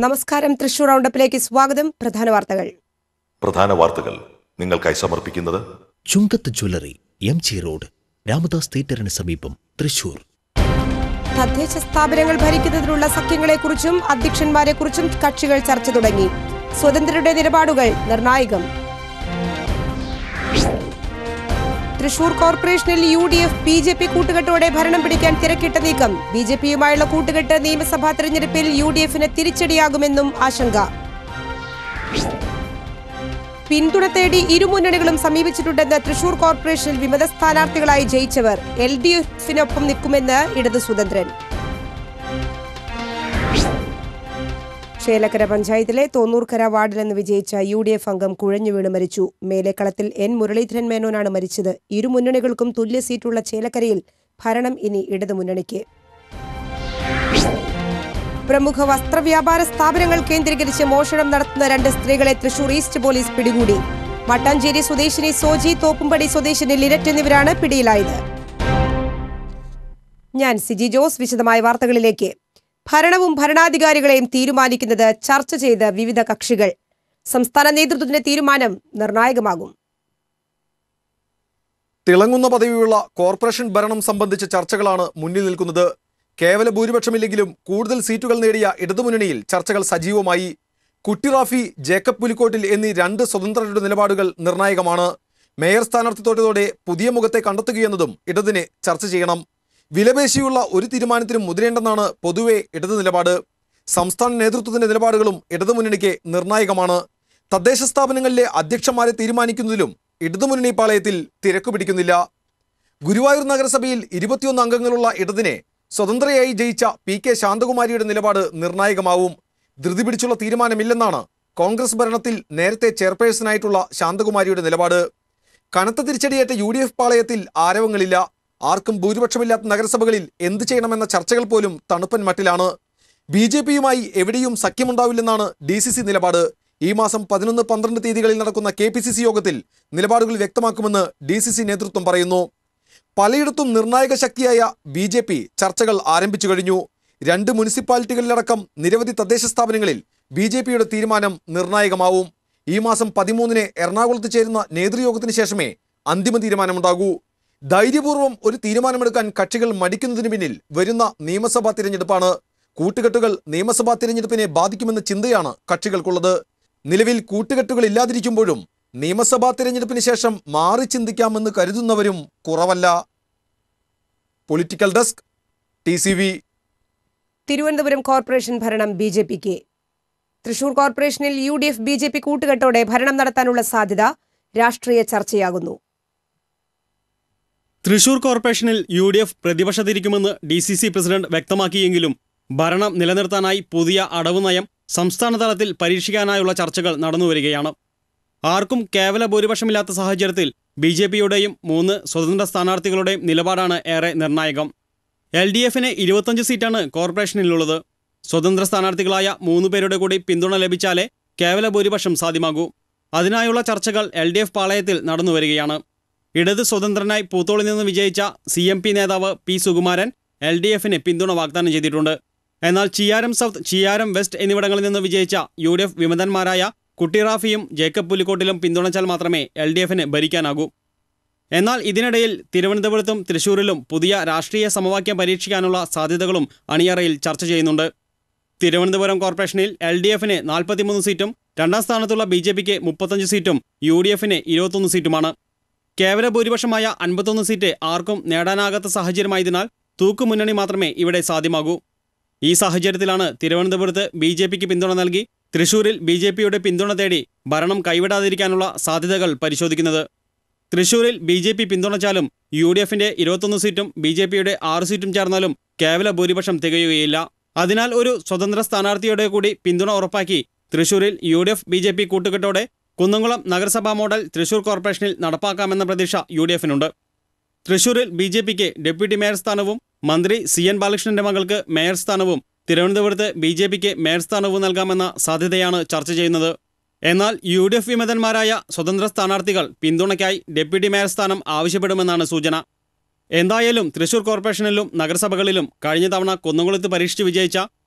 നമസ്കാരം തൃശൂർ റൗണ്ടപ്പിലേക്ക് സ്വാഗതം പ്രധാന വാർത്തകൾ പ്രധാന വാർത്തകൾ നിങ്ങൾക്കായി സമർപ്പിക്കുന്നത് Chungath jewellery M G road Ramadas തിയേറ്ററിന് സമീപം തൃശൂർ തദ്ദേശ സ്ഥാപനങ്ങൾ ഭരിക്കുന്നതിനുള്ള സഖ്യങ്ങളെക്കുറിച്ചും അധ്യക്ഷന്മാരെക്കുറിച്ചും കക്ഷികൾ ചർച്ച തുടങ്ങി സ്വതന്ത്രരുടെ നിലപാടുകൾ നിർണായകം തൃശൂർ കോർപ്പറേഷനിൽ U D F B J P കൂട്ടുകെട്ടോടെ ഭരണം പിടിക്കാൻ തിരക്കിട്ട നീക്കം ബി ജെ പിയുമായുള്ള കൂട്ടുകെട്ട് നിയമസഭാ തെരഞ്ഞെടുപ്പിൽ യു ഡി എഫിന് തിരിച്ചടിയാകുമെന്നും ആശങ്ക പിന്തുണ തേടി ഇരുമുന്നണികളും സമീപിച്ചിട്ടുണ്ടെന്ന് തൃശൂർ കോർപ്പറേഷനിൽ വിമത സ്ഥാനാർത്ഥികളായി ജയിച്ചവർ എൽ ഡി എഫിനൊപ്പം നിൽക്കുമെന്ന് ഇടതു സ്വതന്ത്രൻ ചേലക്കര പഞ്ചായത്തിലെ തോന്നൂർക്കര വാർഡിൽ നിന്ന് വിജയിച്ച യു ഡി എഫ് അംഗം കുഴഞ്ഞു വീണ് മരിച്ചു മേലേക്കളത്തിൽ എൻ മുരളീധരൻ മേനോനാണ് മരിച്ചത് ഇരു മുന്നണികൾക്കും തുല്യ സീറ്റുള്ള ചേലക്കരയിൽ ഭരണം ഇനി ഇടതു മുന്നണിക്ക് പ്രമുഖ വസ്ത്രവ്യാപാര സ്ഥാപനങ്ങൾ കേന്ദ്രീകരിച്ച് മോഷണം നടത്തുന്ന രണ്ട് സ്ത്രീകളെ തൃശൂർ ഈസ്റ്റ് പോലീസ് പിടികൂടി മട്ടാഞ്ചേരി സ്വദേശിനി സോജി തോപ്പുംപടി സ്വദേശിനി ലിരറ്റ് എന്നിവരാണ് പിടിയിലായത് ഞാൻ സിജി ജോസ് വിശദമായ വാർത്തകളിലേക്ക് ഭരണവും ഭരണാധികാരികളെയും തീരുമാനിക്കുന്നത് ചർച്ച ചെയ്ത് വിവിധ കക്ഷികൾ സംസ്ഥാന നേതൃത്വത്തിന്റെ തീരുമാനം നിർണായകമാകും തിളങ്ങുന്ന പദവിയുള്ള കോർപ്പറേഷൻ ഭരണം സംബന്ധിച്ച ചർച്ചകളാണ് മുന്നിൽ നിൽക്കുന്നത് കേവല ഭൂരിപക്ഷമില്ലെങ്കിലും കൂടുതൽ സീറ്റുകൾ നേടിയ ഇടതുമുന്നണിയിൽ ചർച്ചകൾ സജീവമായി കുട്ടി റാഫി ജേക്കബ് പുലിക്കോട്ടിൽ എന്നീ രണ്ട് സ്വതന്ത്രരുടെ നിലപാടുകൾ നിർണായകമാണ് മേയർ സ്ഥാനാർത്ഥിത്വത്തോടെ പുതിയ മുഖത്തെ കണ്ടെത്തുകയെന്നതും ഇടതിനെ ചർച്ച ചെയ്യണം വിലപേശിയുള്ള ഒരു തീരുമാനത്തിനും മുതിരേണ്ടെന്നാണ് പൊതുവെ ഇടത് നിലപാട് സംസ്ഥാന നേതൃത്വത്തിന്റെ നിലപാടുകളും ഇടതുമുന്നണിക്ക് നിർണായകമാണ് തദ്ദേശ സ്ഥാപനങ്ങളിലെ അധ്യക്ഷന്മാരെ തീരുമാനിക്കുന്നതിലും ഇടതുമുന്നണി പാളയത്തിൽ തിരക്കു പിടിക്കുന്നില്ല ഗുരുവായൂർ നഗരസഭയിൽ ഇരുപത്തിയൊന്ന് അംഗങ്ങളുള്ള ഇടതിനെ സ്വതന്ത്രയായി ജയിച്ച പി കെ ശാന്തകുമാരിയുടെ നിലപാട് നിർണായകമാവും ധൃതി പിടിച്ചുള്ള തീരുമാനമില്ലെന്നാണ് കോൺഗ്രസ് ഭരണത്തിൽ നേരത്തെ ചെയർപേഴ്സണായിട്ടുള്ള ശാന്തകുമാരിയുടെ നിലപാട് കനത്ത തിരിച്ചടിയേറ്റ യു ഡി എഫ് പാളയത്തിൽ ആരവങ്ങളില്ല ആർക്കും ഭൂരിപക്ഷമില്ലാത്ത നഗരസഭകളിൽ എന്ത് ചെയ്യണമെന്ന ചർച്ചകൾ പോലും തണുപ്പൻ മട്ടിലാണ് ബി ജെ പിയുമായി എവിടെയും സഖ്യമുണ്ടാവില്ലെന്നാണ് ഡി സി സി നിലപാട് ഈ മാസം പതിനൊന്ന് പന്ത്രണ്ട് തീയതികളിൽ നടക്കുന്ന കെ പി സി സി യോഗത്തിൽ നിലപാടുകൾ വ്യക്തമാക്കുമെന്ന് ഡി സി സി നേതൃത്വം പറയുന്നു പലയിടത്തും നിർണായക ശക്തിയായ ബി ജെ പി ചർച്ചകൾ ആരംഭിച്ചു കഴിഞ്ഞു രണ്ട് മുനിസിപ്പാലിറ്റികളിലടക്കം നിരവധി തദ്ദേശ സ്ഥാപനങ്ങളിൽ ബി ജെ പിയുടെ തീരുമാനം നിർണായകമാവും ഈ മാസം പതിമൂന്നിന് എറണാകുളത്ത് ചേരുന്ന നേതൃയോഗത്തിന് ശേഷമേ അന്തിമ തീരുമാനമുണ്ടാകൂ ധൈര്യപൂർവ്വം ഒരു തീരുമാനമെടുക്കാൻ കക്ഷികൾ മടിക്കുന്നതിന് പിന്നിൽ വരുന്ന നിയമസഭാ തിരഞ്ഞെടുപ്പാണ് കൂട്ടുകെട്ടുകൾ നിയമസഭാ തിരഞ്ഞെടുപ്പിനെ ബാധിക്കുമെന്ന ചിന്തയാണ് കക്ഷികൾക്കുള്ളത് നിലവിൽ കൂട്ടുകെട്ടുകൾ ഇല്ലാതിരിക്കുമ്പോഴും നിയമസഭാ തിരഞ്ഞെടുപ്പിന് ശേഷം മാറി ചിന്തിക്കാമെന്ന് കരുതുന്നവരും കുറവല്ല political desk T C V Thiruvananthapuram corporation ഭരണം ബി ജെ പിക്ക് തൃശൂർ കോർപ്പറേഷനിൽ U D F B J P കൂട്ടുകെട്ടോടെ ഭരണം നടത്താനുള്ള സാധ്യത രാഷ്ട്രീയ ചർച്ചയാകുന്നു തൃശൂർ കോർപ്പറേഷനിൽ യു ഡി എഫ് പ്രതിപക്ഷത്തിരിക്കുമെന്ന് ഡി സി സി പ്രസിഡന്റ് വ്യക്തമാക്കിയെങ്കിലും ഭരണം നിലനിർത്താനായി പുതിയ അടവ് നയം സംസ്ഥാന തലത്തിൽ പരീക്ഷിക്കാനായുള്ള ചർച്ചകൾ നടന്നുവരികയാണ് ആർക്കും കേവല ഭൂരിപക്ഷമില്ലാത്ത സാഹചര്യത്തിൽ ബി ജെ പിയുടെയും മൂന്ന് സ്വതന്ത്ര സ്ഥാനാർത്ഥികളുടെയും നിലപാടാണ് ഏറെ നിർണായകം എൽ ഡി എഫിന് ഇരുപത്തഞ്ച് സീറ്റാണ് കോർപ്പറേഷനിലുള്ളത് സ്വതന്ത്ര സ്ഥാനാർത്ഥികളായ മൂന്ന് പേരുടെ കൂടി പിന്തുണ ലഭിച്ചാലേ കേവല ഭൂരിപക്ഷം സാധ്യമാകൂ അതിനായുള്ള ചർച്ചകൾ എൽ ഡി എഫ് പാളയത്തിൽ നടന്നുവരികയാണ് ഇടത് സ്വതന്ത്രനായി പൂത്തോളിൽ നിന്ന് വിജയിച്ച സി എം പി നേതാവ് പി സുകുമാരൻ എൽ ഡി എഫിന് പിന്തുണ വാഗ്ദാനം ചെയ്തിട്ടുണ്ട് എന്നാൽ ചിയാരം സൗത്ത് ചിയാരം വെസ്റ്റ് എന്നിവിടങ്ങളിൽ നിന്ന് വിജയിച്ച യു ഡി എഫ് വിമതന്മാരായ കുട്ടിറാഫിയും ജേക്കബ് പുലിക്കോട്ടിലും പിന്തുണച്ചാൽ മാത്രമേ എൽ ഡി എഫിന് ഭരിക്കാനാകൂ എന്നാൽ ഇതിനിടയിൽ തിരുവനന്തപുരത്തും തൃശൂരിലും പുതിയ രാഷ്ട്രീയ സമവാക്യം പരീക്ഷിക്കാനുള്ള സാധ്യതകളും അണിയറയിൽ ചർച്ച ചെയ്യുന്നുണ്ട് തിരുവനന്തപുരം കോർപ്പറേഷനിൽ എൽ ഡി എഫിന് നാൽപ്പത്തിമൂന്ന് സീറ്റും രണ്ടാം സ്ഥാനത്തുള്ള ബി ജെ പിക്ക് മുപ്പത്തഞ്ച് സീറ്റും യു ഡി എഫിന് ഇരുപത്തൊന്ന് സീറ്റുമാണ് കേവല ഭൂരിപക്ഷമായ അൻപത്തൊന്ന് സീറ്റ് ആർക്കും നേടാനാകാത്ത സാഹചര്യമായതിനാൽ തൂക്കുമുന്നണി മാത്രമേ ഇവിടെ സാധ്യമാകൂ ഈ സാഹചര്യത്തിലാണ് തിരുവനന്തപുരത്ത് ബി ജെ പിക്ക് പിന്തുണ നൽകി തൃശൂരിൽ ബി ജെ പിയുടെ പിന്തുണ തേടി ഭരണം കൈവിടാതിരിക്കാനുള്ള സാധ്യതകൾ പരിശോധിക്കുന്നത് തൃശൂരിൽ ബി ജെ പി പിന്തുണച്ചാലും യു ഡി എഫിന്റെ ഇരുപത്തൊന്ന് സീറ്റും ബി ജെ പിയുടെ ആറ് സീറ്റും ചേർന്നാലും കേവല ഭൂരിപക്ഷം തികയുകയില്ല അതിനാൽ ഒരു സ്വതന്ത്ര സ്ഥാനാർത്ഥിയുടെ കൂടി പിന്തുണ ഉറപ്പാക്കി തൃശൂരിൽ U D F B J P കൂട്ടുകെട്ടോടെ കുന്നംകുളം നഗരസഭാ മോഡൽ തൃശൂർ കോർപ്പറേഷനിൽ നടപ്പാക്കാമെന്ന പ്രതീക്ഷ യു ഡി എഫിനുണ്ട് തൃശൂരിൽ ബി ജെ പിക്ക് ഡെപ്യൂട്ടി മേയർ സ്ഥാനവും മന്ത്രി സി എൻ ബാലകൃഷ്ണന്റെ മകൾക്ക് മേയർ സ്ഥാനവും തിരുവനന്തപുരത്ത് ബി ജെ പിക്ക് മേയർ സ്ഥാനവും നൽകാമെന്ന സാധ്യതയാണ് ചർച്ച ചെയ്യുന്നത് എന്നാൽ യു ഡി എഫ് വിമതന്മാരായ സ്വതന്ത്ര സ്ഥാനാർത്ഥികൾ പിന്തുണയ്ക്കായി ഡെപ്യൂട്ടി മേയർ സ്ഥാനം ആവശ്യപ്പെടുമെന്നാണ് സൂചന എന്തായാലും തൃശൂർ കോർപ്പറേഷനിലും നഗരസഭകളിലും കഴിഞ്ഞ തവണ കുന്നംകുളത്ത് പരീക്ഷിച്ച് വിജയിച്ച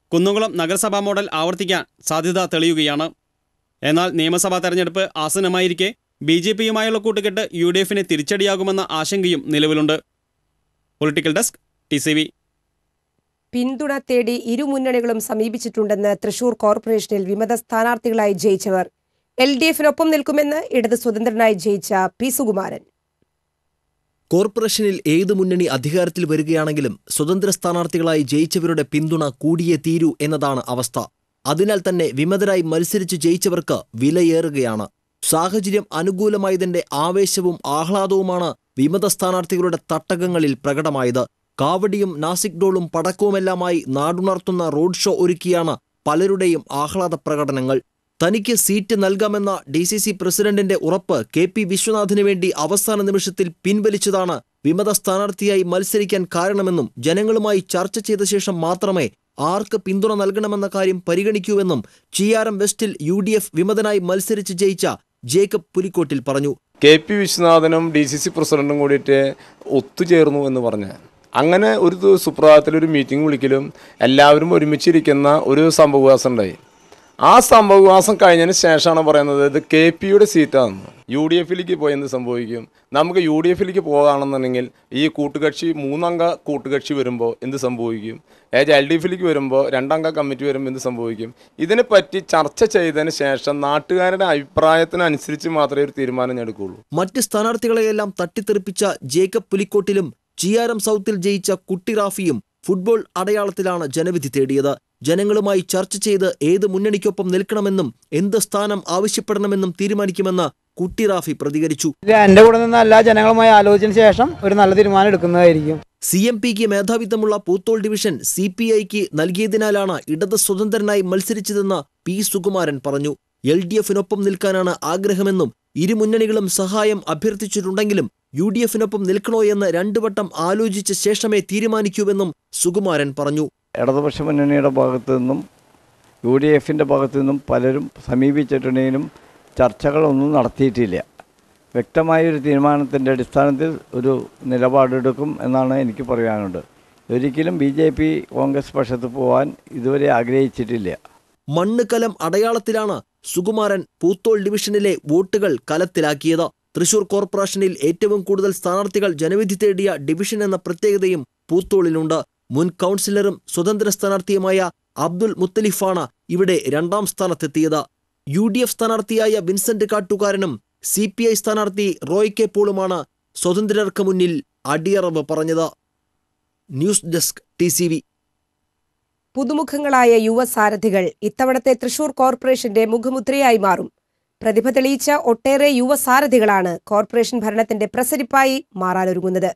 കുന്നംകുളം നഗരസഭാ മോഡൽ ആവർത്തിക്കാൻ സാധ്യത തെളിയുകയാണ് എന്നാൽ നിയമസഭാ തെരഞ്ഞെടുപ്പ് ആസന്നമായിരിക്കെ ബി ജെ പിയുമായുള്ള കൂട്ടുകെട്ട് യു ഡി എഫിന് തിരിച്ചടിയാകുമെന്ന ആശങ്കയും നിലവിലുണ്ട് political desk T C V പിന്തുണ തേടി ഇരു മുന്നണികളും സമീപിച്ചിട്ടുണ്ടെന്ന് തൃശൂർ കോർപ്പറേഷനിൽ വിമത സ്ഥാനാർത്ഥികളായി ജയിച്ചവർ എൽ ഡി എഫിനൊപ്പം നിൽക്കുമെന്ന് ഇടത് സ്വതന്ത്രനായി ജയിച്ച പി സുകുമാരൻ കോർപ്പറേഷനിൽ ഏത് മുന്നണി അധികാരത്തിൽ വരികയാണെങ്കിലും സ്വതന്ത്ര സ്ഥാനാർത്ഥികളായി ജയിച്ചവരുടെ പിന്തുണ കൂടിയേ തീരൂ എന്നതാണ് അവസ്ഥ അതിനാൽ തന്നെ വിമതരായി മത്സരിച്ച് ജയിച്ചവർക്ക് വിലയേറുകയാണ് സാഹചര്യം അനുകൂലമായതിന്റെ ആവേശവും ആഹ്ലാദവുമാണ് വിമത സ്ഥാനാർത്ഥികളുടെ തട്ടകങ്ങളിൽ പ്രകടമായത് കാവടിയും നാസിക് ഡോളും പടക്കവുമെല്ലാമായി നാടുണർത്തുന്ന റോഡ് ഷോ ഒരുക്കിയാണ് പലരുടെയും ആഹ്ലാദ പ്രകടനങ്ങൾ തനിക്ക് സീറ്റ് നൽകാമെന്ന ഡി സി സി പ്രസിഡന്റിന്റെ ഉറപ്പ് കെ പി വിശ്വനാഥിനു വേണ്ടി അവസാന നിമിഷത്തിൽ പിൻവലിച്ചതാണ് വിമത സ്ഥാനാർത്ഥിയായി മത്സരിക്കാൻ കാരണമെന്നും ജനങ്ങളുമായി ചർച്ച ചെയ്ത ശേഷം മാത്രമേ ആർക്ക് പിന്തുണ നൽകണമെന്ന കാര്യം പരിഗണിക്കൂവെന്നും ചിയാരം വെസ്റ്റിൽ യു ഡി എഫ് വിമതനായി മത്സരിച്ച് ജയിച്ച ജേക്കബ് പുലിക്കോട്ടിൽ പറഞ്ഞു കെ പി വിശ്വനാഥനും ഡി സി സി പ്രസിഡന്റും കൂടിയിട്ട് ഒത്തുചേർന്നു എന്ന് പറഞ്ഞ് അങ്ങനെ ഒരു ദിവ- സുപ്രഭാതത്തിൽ ഒരു മീറ്റിംഗ് വിളിക്കലും എല്ലാവരും ഒരുമിച്ചിരിക്കുന്ന ഒരു സംഭവവികാസം ഉണ്ടായി ആ സംഭവവികാസം കഴിഞ്ഞതിന് ശേഷമാണ് പറയുന്നത് ഇത് കെ പിയുടെ സീറ്റാണെന്ന് യു ഡി എഫിലേക്ക് പോയി എന്ത് സംഭവിക്കും നമുക്ക് യു ഡി എഫിലേക്ക് പോകുകയാണെന്നുണ്ടെങ്കിൽ ഈ കൂട്ടുകക്ഷി മൂന്നംഗ കൂട്ടുകക്ഷി വരുമ്പോൾ എന്ത് സംഭവിക്കും ഏത് എൽ ഡി എഫിലേക്ക് വരുമ്പോൾ രണ്ടംഗ കമ്മിറ്റി വരുമ്പോൾ എന്ത് സംഭവിക്കും ഇതിനെപ്പറ്റി ചർച്ച ചെയ്തതിന് ശേഷം നാട്ടുകാരുടെ അഭിപ്രായത്തിനനുസരിച്ച് മാത്രമേ ഒരു തീരുമാനം ഞാൻ എടുക്കുകയുള്ളൂ മറ്റ് സ്ഥാനാർത്ഥികളെയെല്ലാം തട്ടിത്തെറിപ്പിച്ച ജേക്കബ് പുലിക്കോട്ടിലും ചിയാരം സൗത്തിൽ ജയിച്ച കുട്ടി റാഫിയും ഫുട്ബോൾ അടയാളത്തിലാണ് ജനവിധി തേടിയത് ജനങ്ങളുമായി ചർച്ച ചെയ്ത് ഏത് മുന്നണിക്കൊപ്പം നിൽക്കണമെന്നും എന്ത് സ്ഥാനം ആവശ്യപ്പെടണമെന്നും തീരുമാനിക്കുമെന്ന് കുട്ടി റാഫി പ്രതികരിച്ചു ഇല്ല എൻ്റെ കൂടെ നിന്ന് എല്ലാ ജനങ്ങളുമായി ആലോചിച്ചതിന് ശേഷം ഒരു നല്ല തീരുമാനം എടുക്കുന്നതായിരിക്കും സി എം പിക്ക് മേധാവിത്വമുള്ള പൂത്തോൾ ഡിവിഷൻ സി പി ഐക്ക് നൽകിയതിനാലാണ് ഇടത് സ്വതന്ത്രനായി മത്സരിച്ചതെന്ന് പി സുകുമാരൻ പറഞ്ഞു എൽ ഡി എഫിനൊപ്പം നിൽക്കാനാണ് ആഗ്രഹമെന്നും ഇരു മുന്നണികളും സഹായം അഭ്യർത്ഥിച്ചിട്ടുണ്ടെങ്കിലും യു ഡി എഫിനൊപ്പം നിൽക്കണോ എന്ന് രണ്ടു വട്ടം ആലോചിച്ച ശേഷമേ തീരുമാനിക്കൂവെന്നും സുകുമാരൻ പറഞ്ഞു ഇടതുപക്ഷ മുന്നണിയുടെ ഭാഗത്തു നിന്നും യു ഡി എഫിൻ്റെ ഭാഗത്തു നിന്നും പലരും സമീപിച്ചിട്ടുണ്ടെങ്കിലും ചർച്ചകളൊന്നും നടത്തിയിട്ടില്ല വ്യക്തമായൊരു തീരുമാനത്തിൻ്റെ അടിസ്ഥാനത്തിൽ ഒരു നിലപാടെടുക്കും എന്നാണ് എനിക്ക് പറയാനുണ്ട് ഒരിക്കലും ബി ജെ പി കോൺഗ്രസ് പക്ഷത്ത് പോകാൻ ഇതുവരെ ആഗ്രഹിച്ചിട്ടില്ല മണ്ണ് കലം അടയാളത്തിലാണ് സുകുമാരൻ പൂത്തോൾ ഡിവിഷനിലെ വോട്ടുകൾ കലത്തിലാക്കിയത് തൃശൂർ കോർപ്പറേഷനിൽ ഏറ്റവും കൂടുതൽ സ്ഥാനാർത്ഥികൾ ജനവിധി തേടിയ ഡിവിഷൻ എന്ന പ്രത്യേകതയും പൂത്തോളിലുണ്ട് മുൻ കൗൺസിലറും സ്വതന്ത്ര സ്ഥാനാർത്ഥിയുമായ അബ്ദുൽ മുത്തലിഫാണ് ഇവിടെ രണ്ടാം സ്ഥാനത്തെത്തിയത് യു ഡി എഫ് സ്ഥാനാർത്ഥിയായ വിൻസെന്റ് കാട്ടുകാരനും സി പി ഐ സ്ഥാനാർത്ഥി റോയ് കെ പോളുമാണ് സ്വതന്ത്രർക്ക് മുന്നിൽ അടിയറവ് പറഞ്ഞത് news desk T C V പുതുമുഖങ്ങളായ യുവ സാരഥികൾ ഇത്തവണത്തെ തൃശൂർ കോർപ്പറേഷന്റെ മുഖമുദ്രയായി മാറും പ്രതിഭ തെളിയിച്ച ഒട്ടേറെ യുവ സാരഥികളാണ് കോർപ്പറേഷൻ ഭരണത്തിന്റെ പ്രസരിപ്പായി മാറാനൊരുങ്ങുന്നത്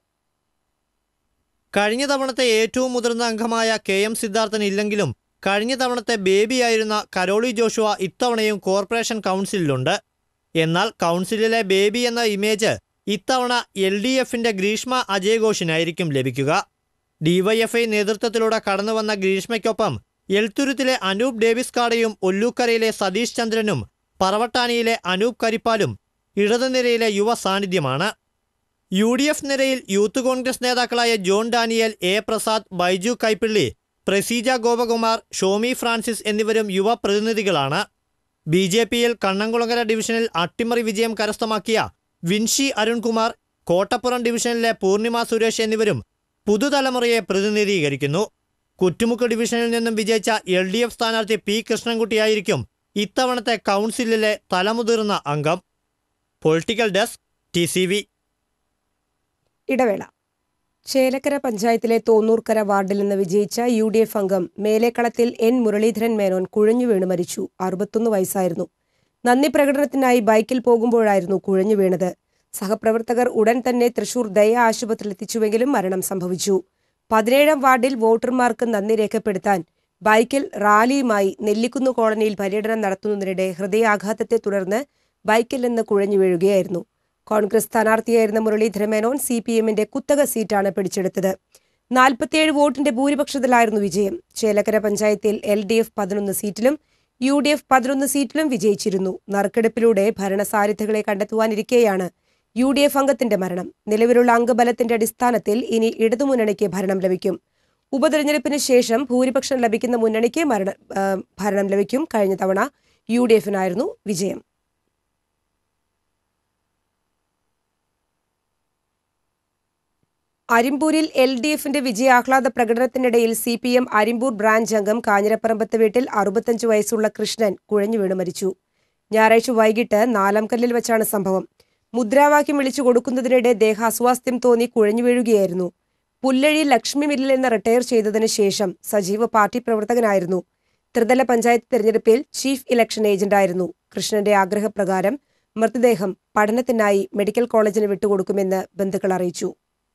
കഴിഞ്ഞ തവണത്തെ ഏറ്റവും മുതിർന്ന അംഗമായ കെ എം സിദ്ധാർത്ഥൻ ഇല്ലെങ്കിലും കഴിഞ്ഞ തവണത്തെ ബേബിയായിരുന്ന കരോളി ജോഷുവ ഇത്തവണയും കോർപ്പറേഷൻ കൗൺസിലിലുണ്ട് എന്നാൽ കൗൺസിലിലെ ബേബി എന്ന ഇമേജ് ഇത്തവണ എൽ ഡി എഫിന്റെ ഗ്രീഷ്മ അജയഘോഷിനായിരിക്കും ലഭിക്കുക ഡിവൈഎഫ്ഐ നേതൃത്വത്തിലൂടെ കടന്നുവന്ന ഗ്രീഷ്മയ്ക്കൊപ്പം എൽത്തുരുത്തിലെ അനൂപ് ഡേവിസ് കാടയും ഒല്ലൂക്കരയിലെ സതീഷ് ചന്ദ്രനും പറവട്ടാനിയിലെ അനൂപ് കരിപ്പാലും ഇടതുനിരയിലെ യുവ സാന്നിധ്യമാണ് യു ഡി എഫ് നിരയിൽ യൂത്ത് കോൺഗ്രസ് നേതാക്കളായ John Daniel A Prasad Baiju Kaipilly Praseeja Gopakumar Shomi Francis എന്നിവരും യുവ പ്രതിനിധികളാണ് ബി ജെ പിയിൽ കണ്ണംകുളങ്ങര ഡിവിഷനിൽ അട്ടിമറി വിജയം കരസ്ഥമാക്കിയ വിൻഷി അരുൺകുമാർ കോട്ടപ്പുറം ഡിവിഷനിലെ പൂർണിമ സുരേഷ് എന്നിവരും പുതുതലമുറയെ പ്രതിനിധീകരിക്കുന്നു കുറ്റുമുക്ക് ഡിവിഷനിൽ നിന്നും വിജയിച്ച എൽ ഡി എഫ് സ്ഥാനാർത്ഥി പി കൃഷ്ണൻകുട്ടിയായിരിക്കും ഇത്തവണത്തെ കൗൺസിലിലെ തലമുതിർന്ന അംഗം political desk T C V ഇടവേള ചേലക്കര പഞ്ചായത്തിലെ തോന്നൂർക്കര വാർഡിൽ നിന്ന് വിജയിച്ച യു ഡി എഫ് അംഗം മേലേക്കളത്തിൽ എൻ മുരളീധരൻ മേനോൻ കുഴഞ്ഞു വീണ് മരിച്ചു അറുപത്തൊന്ന് വയസ്സായിരുന്നു നന്ദി പ്രകടനത്തിനായി ബൈക്കിൽ പോകുമ്പോഴായിരുന്നു കുഴഞ്ഞു വീണത് സഹപ്രവർത്തകർ ഉടൻ തന്നെ തൃശൂർ ദയ ആശുപത്രിയിൽ എത്തിച്ചുവെങ്കിലും മരണം സംഭവിച്ചു പതിനേഴാം വാർഡിൽ വോട്ടർമാർക്ക് നന്ദി രേഖപ്പെടുത്താൻ ബൈക്കിൽ റാലിയുമായി നെല്ലിക്കുന്ന് കോളനിയിൽ പര്യടനം നടത്തുന്നതിനിടെ ഹൃദയാഘാതത്തെ തുടർന്ന് ബൈക്കിൽ നിന്ന് കുഴഞ്ഞു വീഴുകയായിരുന്നു കോൺഗ്രസ് സ്ഥാനാർത്ഥിയായിരുന്ന മുരളീധരൻ മേനോൻ സി പി എമ്മിന്റെ കുത്തക സീറ്റാണ് പിടിച്ചെടുത്തത് നാൽപ്പത്തിയേഴ് വോട്ടിന്റെ ഭൂരിപക്ഷത്തിലായിരുന്നു വിജയം ചേലക്കര പഞ്ചായത്തിൽ എൽ ഡി എഫ് പതിനൊന്ന് സീറ്റിലും യു ഡി എഫ് പതിനൊന്ന് സീറ്റിലും വിജയിച്ചിരുന്നു നറുക്കെടുപ്പിലൂടെ ഭരണസാരിഥികളെ കണ്ടെത്തുവാനിരിക്കെയാണ് യു ഡി എഫ് അംഗത്തിന്റെ മരണം നിലവിലുള്ള അംഗബലത്തിന്റെ അടിസ്ഥാനത്തിൽ ഇനി ഇടതുമുന്നണിക്ക് ഭരണം ലഭിക്കും ഉപതെരഞ്ഞെടുപ്പിന് ശേഷം ഭൂരിപക്ഷം ലഭിക്കുന്ന മുന്നണിക്ക് മരണ ആ, ഭരണം ലഭിക്കും കഴിഞ്ഞ തവണ യു ഡി എഫിനായിരുന്നു വിജയം അരിമ്പൂരിൽ എൽ ഡി എഫിന്റെ വിജയാഹ്ലാദ പ്രകടനത്തിനിടയിൽ C P M Arimpur branch അംഗം കാഞ്ഞിരപ്പറമ്പത്ത് വീട്ടിൽ അറുപത്തഞ്ച് വയസ്സുള്ള കൃഷ്ണൻ കുഴഞ്ഞു വീണ് മരിച്ചു ഞായറാഴ്ച വൈകിട്ട് നാലാംകല്ലിൽ വെച്ചാണ് സംഭവം മുദ്രാവാക്യം വിളിച്ചു കൊടുക്കുന്നതിനിടെ ദേഹാസ്വാസ്ഥ്യം തോന്നി കുഴഞ്ഞു വീഴുകയായിരുന്നു പുല്ലഴി ലക്ഷ്മി മില്ലിൽ നിന്ന് റിട്ടയർ ചെയ്തതിനു ശേഷം സജീവ പാർട്ടി പ്രവർത്തകനായിരുന്നു ത്രിതല പഞ്ചായത്ത് തെരഞ്ഞെടുപ്പിൽ ചീഫ് ഇലക്ഷൻ ഏജന്റായിരുന്നു കൃഷ്ണന്റെ ആഗ്രഹപ്രകാരം മൃതദേഹം പഠനത്തിനായി മെഡിക്കൽ കോളേജിന് വിട്ടുകൊടുക്കുമെന്ന് ബന്ധുക്കൾ അറിയിച്ചു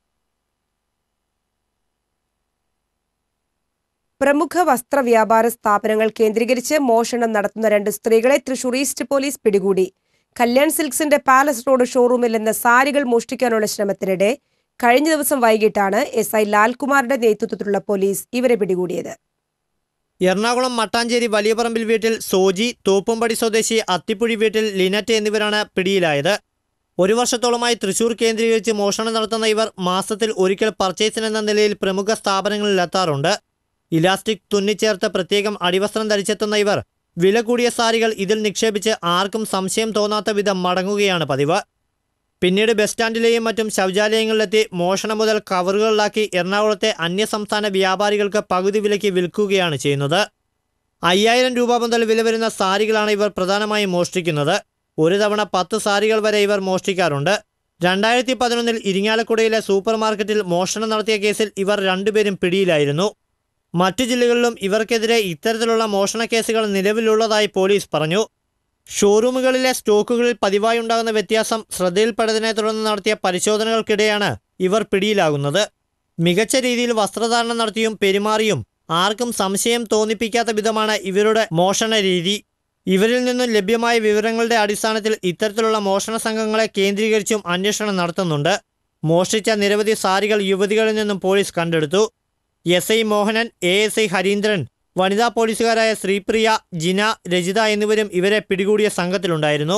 പ്രമുഖ വസ്ത്ര വ്യാപാര സ്ഥാപനങ്ങൾ കേന്ദ്രീകരിച്ച് മോഷണം നടത്തുന്ന രണ്ട് സ്ത്രീകളെ തൃശൂർ ഈസ്റ്റ് പോലീസ് പിടികൂടി കല്യാൺ സിൽക്സിന്റെ പാലസ് റോഡ് ഷോറൂമിൽ നിന്ന് സാരികൾ മോഷ്ടിക്കാനുള്ള ശ്രമത്തിനിടെ കഴിഞ്ഞ ദിവസം വൈകിട്ടാണ് എസ് ഐ ലാൽകുമാറിന്റെ നേതൃത്വത്തിലുള്ള പോലീസ് ഇവരെ പിടികൂടിയത് എറണാകുളം മട്ടാഞ്ചേരി വലിയപറമ്പിൽ വീട്ടിൽ സോജി തോപ്പുംപടി സ്വദേശി അത്തിപ്പുഴി വീട്ടിൽ ലിനറ്റ് എന്നിവരാണ് പിടിയിലായത് ഒരു വർഷത്തോളമായി തൃശൂർ കേന്ദ്രീകരിച്ച് മോഷണം നടത്തുന്ന ഇവർ മാസത്തിൽ ഒരിക്കൽ പർച്ചേസിനെന്ന നിലയിൽ പ്രമുഖ സ്ഥാപനങ്ങളിൽ എത്താറുണ്ട് ഇലാസ്റ്റിക് തുന്നിച്ചേർത്ത് പ്രത്യേകം അടിവസ്ത്രം ധരിച്ചെത്തുന്ന ഇവർ വില കൂടിയ സാരികൾ ഇതിൽ നിക്ഷേപിച്ച് ആർക്കും സംശയം തോന്നാത്ത വിധം മടങ്ങുകയാണ് പതിവ് പിന്നീട് ബസ് സ്റ്റാൻഡിലെയും മറ്റും ശൗചാലയങ്ങളിലെത്തി മോഷണം മുതൽ കവറുകളിലാക്കി എറണാകുളത്തെ അന്യസംസ്ഥാന വ്യാപാരികൾക്ക് പകുതി വിലയ്ക്ക് വിൽക്കുകയാണ് ചെയ്യുന്നത് അയ്യായിരം രൂപ മുതൽ വില വരുന്ന സാരികളാണ് ഇവർ പ്രധാനമായും മോഷ്ടിക്കുന്നത് ഒരു തവണ പത്ത് സാരികൾ വരെ ഇവർ മോഷ്ടിക്കാറുണ്ട് രണ്ടായിരത്തി പതിനൊന്നിൽ ഇരിങ്ങാലക്കുടയിലെ സൂപ്പർ മാർക്കറ്റിൽ മോഷണം നടത്തിയ കേസിൽ ഇവർ രണ്ടുപേരും പിടിയിലായിരുന്നു മറ്റു ജില്ലകളിലും ഇവർക്കെതിരെ ഇത്തരത്തിലുള്ള മോഷണ കേസുകൾ നിലവിലുള്ളതായി പോലീസ് പറഞ്ഞു ഷോറൂമുകളിലെ സ്റ്റോക്കുകളിൽ പതിവായി ഉണ്ടാകുന്ന വ്യത്യാസം ശ്രദ്ധയിൽപ്പെട്ടതിനെ തുടർന്ന് നടത്തിയ പരിശോധനകൾക്കിടെയാണ് ഇവർ പിടിയിലാകുന്നത് മികച്ച രീതിയിൽ വസ്ത്രധാരണം നടത്തിയും പെരുമാറിയും ആർക്കും സംശയം തോന്നിപ്പിക്കാത്ത വിധമാണ് ഇവരുടെ മോഷണ രീതി ഇവരിൽ നിന്നും ലഭ്യമായ വിവരങ്ങളുടെ അടിസ്ഥാനത്തിൽ ഇത്തരത്തിലുള്ള മോഷണ സംഘങ്ങളെ കേന്ദ്രീകരിച്ചും അന്വേഷണം നടത്തുന്നുണ്ട് മോഷ്ടിച്ച നിരവധി സാരികൾ യുവതികളിൽ നിന്നും പോലീസ് കണ്ടെടുത്തു S I Mohanan A S I Harindran വനിതാ പോലീസുകാരായ ശ്രീപ്രിയ ജിന രജിത എന്നിവരും ഇവരെ പിടികൂടിയ സംഘത്തിലുണ്ടായിരുന്നു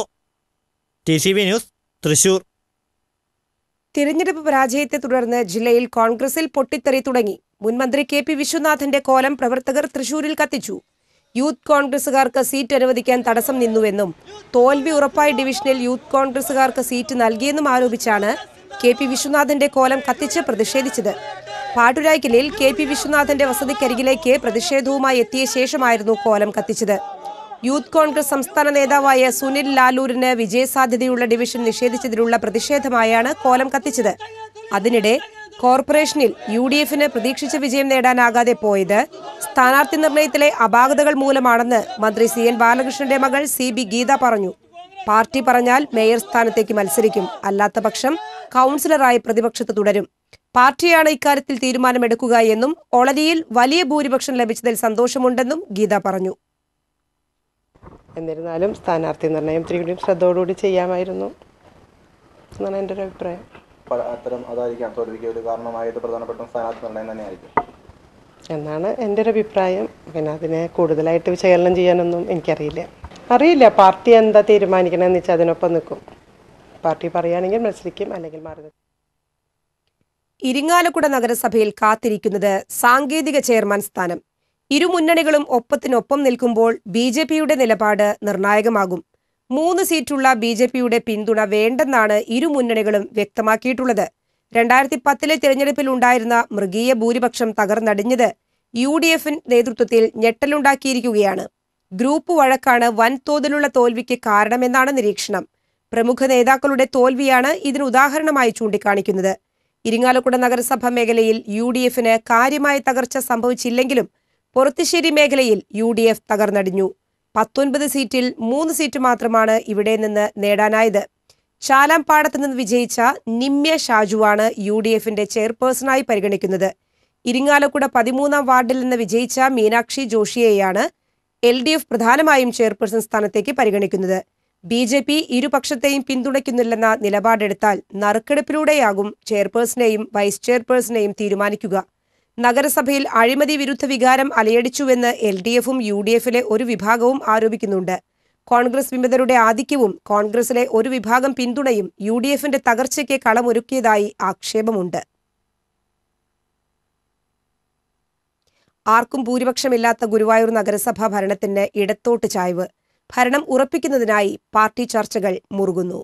T C B news Thrissur തിരഞ്ഞെടുപ്പ് പരാജയത്തെ തുടർന്ന് ജില്ലയിൽ കോൺഗ്രസിൽ പൊട്ടിത്തെറി തുടങ്ങി മുൻമന്ത്രി കെ പി വിശ്വനാഥന്റെ കോലം പ്രവർത്തകർ തൃശൂരിൽ കത്തിച്ചു യൂത്ത് കോൺഗ്രസുകാർക്ക് സീറ്റ് അനുവദിക്കാൻ തടസ്സം നിന്നുവെന്നും തോൽവി ഉറപ്പായ ഡിവിഷനിൽ യൂത്ത് കോൺഗ്രസുകാർക്ക് സീറ്റ് നൽകിയെന്നും ആരോപിച്ചാണ് കെ പി വിശ്വനാഥന്റെ കോലം കത്തിച്ച് പ്രതിഷേധിച്ചത് പാട്ടുരായ്ക്കലിൽ കെ പി വിശ്വനാഥന്റെ വസതിക്കരികിലേക്ക് പ്രതിഷേധവുമായി എത്തിയ ശേഷമായിരുന്നു കോലം കത്തിച്ചത് യൂത്ത് കോൺഗ്രസ് സംസ്ഥാന നേതാവായ സുനിൽ ലാലൂരിന് വിജയസാധ്യതയുള്ള ഡിവിഷൻ നിഷേധിച്ചതിലുള്ള പ്രതിഷേധമായാണ് കോലം കത്തിച്ചത് അതിനിടെ കോർപ്പറേഷനിൽ യു ഡി എഫിന് പ്രതീക്ഷിച്ച വിജയം നേടാനാകാതെ പോയത് സ്ഥാനാർത്ഥി നിർണയത്തിലെ അപാകതകൾ മൂലമാണെന്ന് മന്ത്രി സി എൻ ബാലകൃഷ്ണന്റെ മകൾ സി ബി ഗീത പറഞ്ഞു പാർട്ടി പറഞ്ഞാൽ മേയർ സ്ഥാനത്തേക്ക് മത്സരിക്കും അല്ലാത്ത പക്ഷം കൗൺസിലറായി പ്രതിപക്ഷത്ത് തുടരും പാർട്ടിയാണ് ഇക്കാര്യത്തിൽ തീരുമാനമെടുക്കുക എന്നും ഒളരിയിൽ വലിയ ഭൂരിപക്ഷം ലഭിച്ചതിൽ സന്തോഷമുണ്ടെന്നും ഗീത പറഞ്ഞു എന്നിരുന്നാലും സ്ഥാനാർത്ഥി നിർണയം ഇത്തിരി കൂടി ശ്രദ്ധയോടുകൂടി ചെയ്യാമായിരുന്നു എന്നാണ് എൻ്റെ ഒരു അഭിപ്രായം അത്തരം അതായിരിക്കാം തോൽവിക്ക് ഒരു കാരണമായത് പ്രധാനപ്പെട്ട സ്ഥാനാർത്ഥി നിർണ്ണയം തന്നെയായിരിക്കും എന്നാണ് എൻ്റെ ഒരു അഭിപ്രായം പിന്നെ അതിനെ കൂടുതലായിട്ട് വിശകലനം ചെയ്യാനൊന്നും എനിക്കറിയില്ല അറിയില്ല പാർട്ടി എന്താ തീരുമാനിക്കണമെന്ന് വെച്ചാൽ അതിനൊപ്പം നിൽക്കും പാർട്ടി പറയുകയാണെങ്കിൽ മത്സരിക്കും അല്ലെങ്കിൽ മാറി നിൽക്കും. ഇരിങ്ങാലക്കുട നഗരസഭയിൽ കാത്തിരിക്കുന്നത് സാങ്കേതിക ചെയർമാൻ സ്ഥാനം ഇരു മുന്നണികളും ഒപ്പത്തിനൊപ്പം നിൽക്കുമ്പോൾ ബി ജെ പിയുടെ നിലപാട് നിർണായകമാകും മൂന്ന് സീറ്റുള്ള ബി ജെ പിയുടെ പിന്തുണ വേണ്ടെന്നാണ് ഇരു മുന്നണികളും വ്യക്തമാക്കിയിട്ടുള്ളത് രണ്ടായിരത്തി പത്തിലെ തിരഞ്ഞെടുപ്പിൽ ഉണ്ടായിരുന്ന മൃഗീയ ഭൂരിപക്ഷം തകർന്നടിഞ്ഞത് യു ഡി എഫിൻ നേതൃത്വത്തിൽ ഞെട്ടലുണ്ടാക്കിയിരിക്കുകയാണ് ഗ്രൂപ്പ് വഴക്കാണ് വൻതോതിലുള്ള തോൽവിക്ക് കാരണമെന്നാണ് നിരീക്ഷണം പ്രമുഖ നേതാക്കളുടെ തോൽവിയാണ് ഇതിന് ഉദാഹരണമായി ചൂണ്ടിക്കാണിക്കുന്നത് ഇരിങ്ങാലക്കുട നഗരസഭ മേഖലയിൽ യു ഡി എഫിന് കാര്യമായ തകർച്ച സംഭവിച്ചില്ലെങ്കിലും പൊറത്തുശ്ശേരി മേഖലയിൽ യു ഡി എഫ് തകർന്നടിഞ്ഞു പത്തൊൻപത് സീറ്റിൽ മൂന്ന് സീറ്റ് മാത്രമാണ് ഇവിടെ നിന്ന് നേടാനായത് ചാലാംപാടത്ത് നിന്ന് വിജയിച്ച നിമ്യ ഷാജുവാണ് യു ഡി എഫിന്റെ ചെയർപേഴ്സണായി പരിഗണിക്കുന്നത് ഇരിങ്ങാലക്കുട പതിമൂന്നാം വാർഡിൽ നിന്ന് വിജയിച്ച മീനാക്ഷി ജോഷിയെയാണ് എൽ ഡി എഫ് പ്രധാനമായും ചെയർപേഴ്സൺ സ്ഥാനത്തേക്ക് പരിഗണിക്കുന്നത് ബി ജെ പി ഇരുപക്ഷത്തെയും പിന്തുണയ്ക്കുന്നില്ലെന്ന നിലപാടെടുത്താൽ നറുക്കെടുപ്പിലൂടെയാകും ചെയർപേഴ്സണെയും വൈസ് ചെയർപേഴ്സണെയും തീരുമാനിക്കുക നഗരസഭയിൽ അഴിമതി വിരുദ്ധ വികാരം അലയടിച്ചുവെന്ന് എൽ ഡി എഫും യു ഡി എഫിലെ ഒരു വിഭാഗവും ആരോപിക്കുന്നുണ്ട് കോൺഗ്രസ് വിമതരുടെ ആധിക്യവും കോൺഗ്രസിലെ ഒരു വിഭാഗം പിന്തുണയും യു ഡി എഫിന്റെ തകർച്ചയ്ക്ക് കളമൊരുക്കിയതായി ആക്ഷേപമുണ്ട് ആർക്കും ഭൂരിപക്ഷമില്ലാത്ത ഗുരുവായൂർ നഗരസഭാ ഭരണത്തിന് ഇടത്തോട്ട് ചായ്വ് ഭരണം ഉറപ്പിക്കുന്നതിനായി പാർട്ടി ചർച്ചകൾ മുറുകുന്നു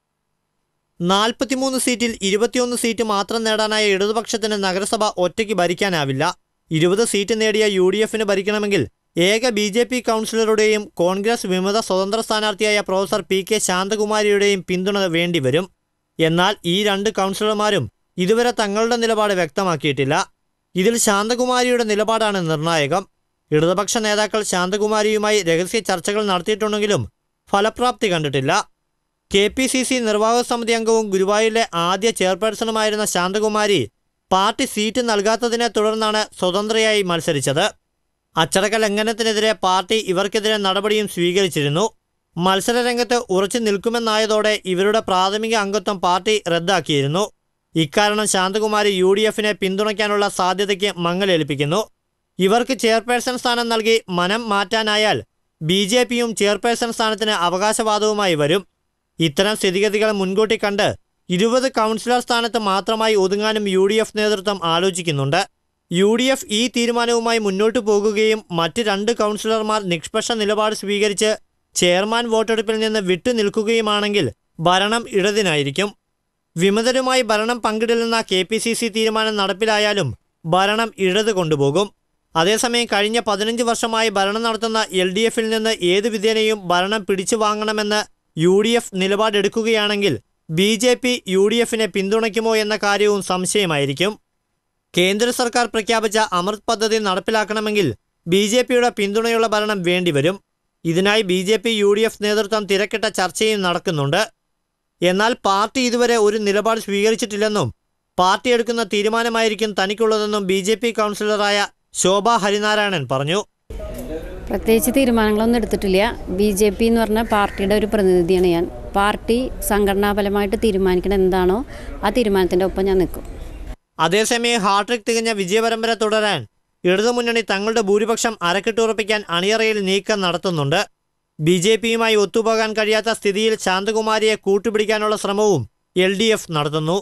നാൽപ്പത്തിമൂന്ന് സീറ്റിൽ ഇരുപത്തിയൊന്ന് സീറ്റ് മാത്രം നേടാനായ ഇടതുപക്ഷത്തിന് നഗരസഭ ഒറ്റയ്ക്ക് ഭരിക്കാനാവില്ല ഇരുപത് സീറ്റ് നേടിയ യു ഡി എഫിന് ഭരിക്കണമെങ്കിൽ ഏക ബി ജെ പി കൗൺസിലറുടെയും കോൺഗ്രസ് വിമത സ്വതന്ത്ര സ്ഥാനാർത്ഥിയായ പ്രൊഫസർ പി കെ ശാന്തകുമാരിയുടെയും പിന്തുണ വേണ്ടിവരും എന്നാൽ ഈ രണ്ട് കൗൺസിലർമാരും ഇതുവരെ തങ്ങളുടെ നിലപാട് വ്യക്തമാക്കിയിട്ടില്ല ഇതിൽ ശാന്തകുമാരിയുടെ നിലപാടാണ് നിർണായകം ഇടതുപക്ഷ നേതാക്കൾ ശാന്തകുമാരിയുമായി രഹസ്യ ചർച്ചകൾ നടത്തിയിട്ടുണ്ടെങ്കിലും ഫലപ്രാപ്തി കണ്ടിട്ടില്ല കെ പി സി സി നിർവാഹക സമിതി അംഗവും ഗുരുവായൂരിലെ ആദ്യ ചെയർപേഴ്സണുമായിരുന്ന ശാന്തകുമാരി പാർട്ടി സീറ്റ് നൽകാത്തതിനെ തുടർന്നാണ് സ്വതന്ത്രയായി മത്സരിച്ചത് അച്ചടക്ക ലംഘനത്തിനെതിരെ പാർട്ടി ഇവർക്കെതിരെ നടപടിയും സ്വീകരിച്ചിരുന്നു മത്സരരംഗത്ത് ഉറച്ചു നിൽക്കുമെന്നായതോടെ ഇവരുടെ പ്രാഥമിക അംഗത്വം പാർട്ടി റദ്ദാക്കിയിരുന്നു ഇക്കാരണം ശാന്തകുമാരി യു ഡി എഫിനെ പിന്തുണയ്ക്കാനുള്ള സാധ്യതയ്ക്ക് മങ്ങലേൽപ്പിക്കുന്നു ഇവർക്ക് ചെയർപേഴ്സൺ സ്ഥാനം നൽകി മനം മാറ്റാനായാൽ ബി ജെ പിയും ചെയർപേഴ്സൺ സ്ഥാനത്തിന് അവകാശവാദവുമായി വരും ഇത്തരം സ്ഥിതിഗതികൾ മുൻകൂട്ടി കണ്ട് ഇരുപത് കൗൺസിലർ സ്ഥാനത്ത് മാത്രമായി ഒതുങ്ങാനും യു ഡി എഫ് നേതൃത്വം ആലോചിക്കുന്നുണ്ട് യു ഡി എഫ് ഈ തീരുമാനവുമായി മുന്നോട്ടു പോകുകയും മറ്റ് രണ്ട് കൗൺസിലർമാർ നിഷ്പക്ഷ നിലപാട് സ്വീകരിച്ച് ചെയർമാൻ വോട്ടെടുപ്പിൽ നിന്ന് വിട്ടുനിൽക്കുകയുമാണെങ്കിൽ ഭരണം ഇടതിനായിരിക്കും വിമതരുമായി ഭരണം പങ്കിടില്ലെന്ന കെ പി സി സി തീരുമാനം നടപ്പിലായാലും ഭരണം ഇടത് കൊണ്ടുപോകും അതേസമയം കഴിഞ്ഞ പതിനഞ്ച് വർഷമായി ഭരണം നടത്തുന്ന എൽ ഡി എഫിൽ നിന്ന് ഏത് വിധേനയും ഭരണം പിടിച്ചു വാങ്ങണമെന്ന് യു ഡി എഫ് നിലപാടെടുക്കുകയാണെങ്കിൽ B J P U D എഫിനെ പിന്തുണയ്ക്കുമോ എന്ന കാര്യവും സംശയമായിരിക്കും കേന്ദ്ര സർക്കാർ പ്രഖ്യാപിച്ച അമൃത് പദ്ധതി നടപ്പിലാക്കണമെങ്കിൽ ബി ജെ പിയുടെ പിന്തുണയുള്ള ഭരണം വേണ്ടിവരും ഇതിനായി B J P U D F നേതൃത്വം തിരക്കിട്ട ചർച്ചയും നടക്കുന്നുണ്ട് എന്നാൽ പാർട്ടി ഇതുവരെ ഒരു നിലപാട് സ്വീകരിച്ചിട്ടില്ലെന്നും പാർട്ടി എടുക്കുന്ന തീരുമാനമായിരിക്കും തനിക്കുള്ളതെന്നും ബി ജെ പി കൗൺസിലറായ ശോഭ ഹരിനാരായണൻ പറഞ്ഞു പ്രത്യേകിച്ച് തീരുമാനങ്ങളൊന്നും എടുത്തിട്ടില്ല ബി ജെ പി എന്ന് പറഞ്ഞ പാർട്ടിയുടെ ഒരു പ്രതിനിധിയാണ് ഞാൻ പാർട്ടി സംഘടനാപരമായിട്ട് തീരുമാനിക്കണം എന്താണോ ആ തീരുമാനത്തിൻ്റെ ഒപ്പം ഞാൻ നിൽക്കും അതേസമയം ഹാട്രിക് തികഞ്ഞ വിജയപരമ്പര തുടരാൻ ഇടതുമുന്നണി തങ്ങളുടെ ഭൂരിപക്ഷം അരക്കിട്ടുറപ്പിക്കാൻ അണിയറയിൽ നീക്കം നടത്തുന്നുണ്ട് ബി ജെ പിയുമായി ഒത്തുപോകാൻ കഴിയാത്ത സ്ഥിതിയിൽ ശാന്തകുമാരിയെ കൂട്ടുപിടിക്കാനുള്ള ശ്രമവും എൽ ഡി എഫ് നടത്തുന്നു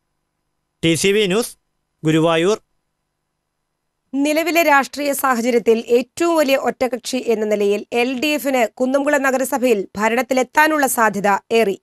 T C V news Guruvayur നിലവിലെ രാഷ്ട്രീയ സാഹചര്യത്തിൽ ഏറ്റവും വലിയ ഒറ്റകക്ഷി എന്ന നിലയിൽ എൽ ഡി എഫിന് കുന്നംകുളം നഗരസഭയിൽ ഭരണത്തിലെത്താനുള്ള സാധ്യത ഏറി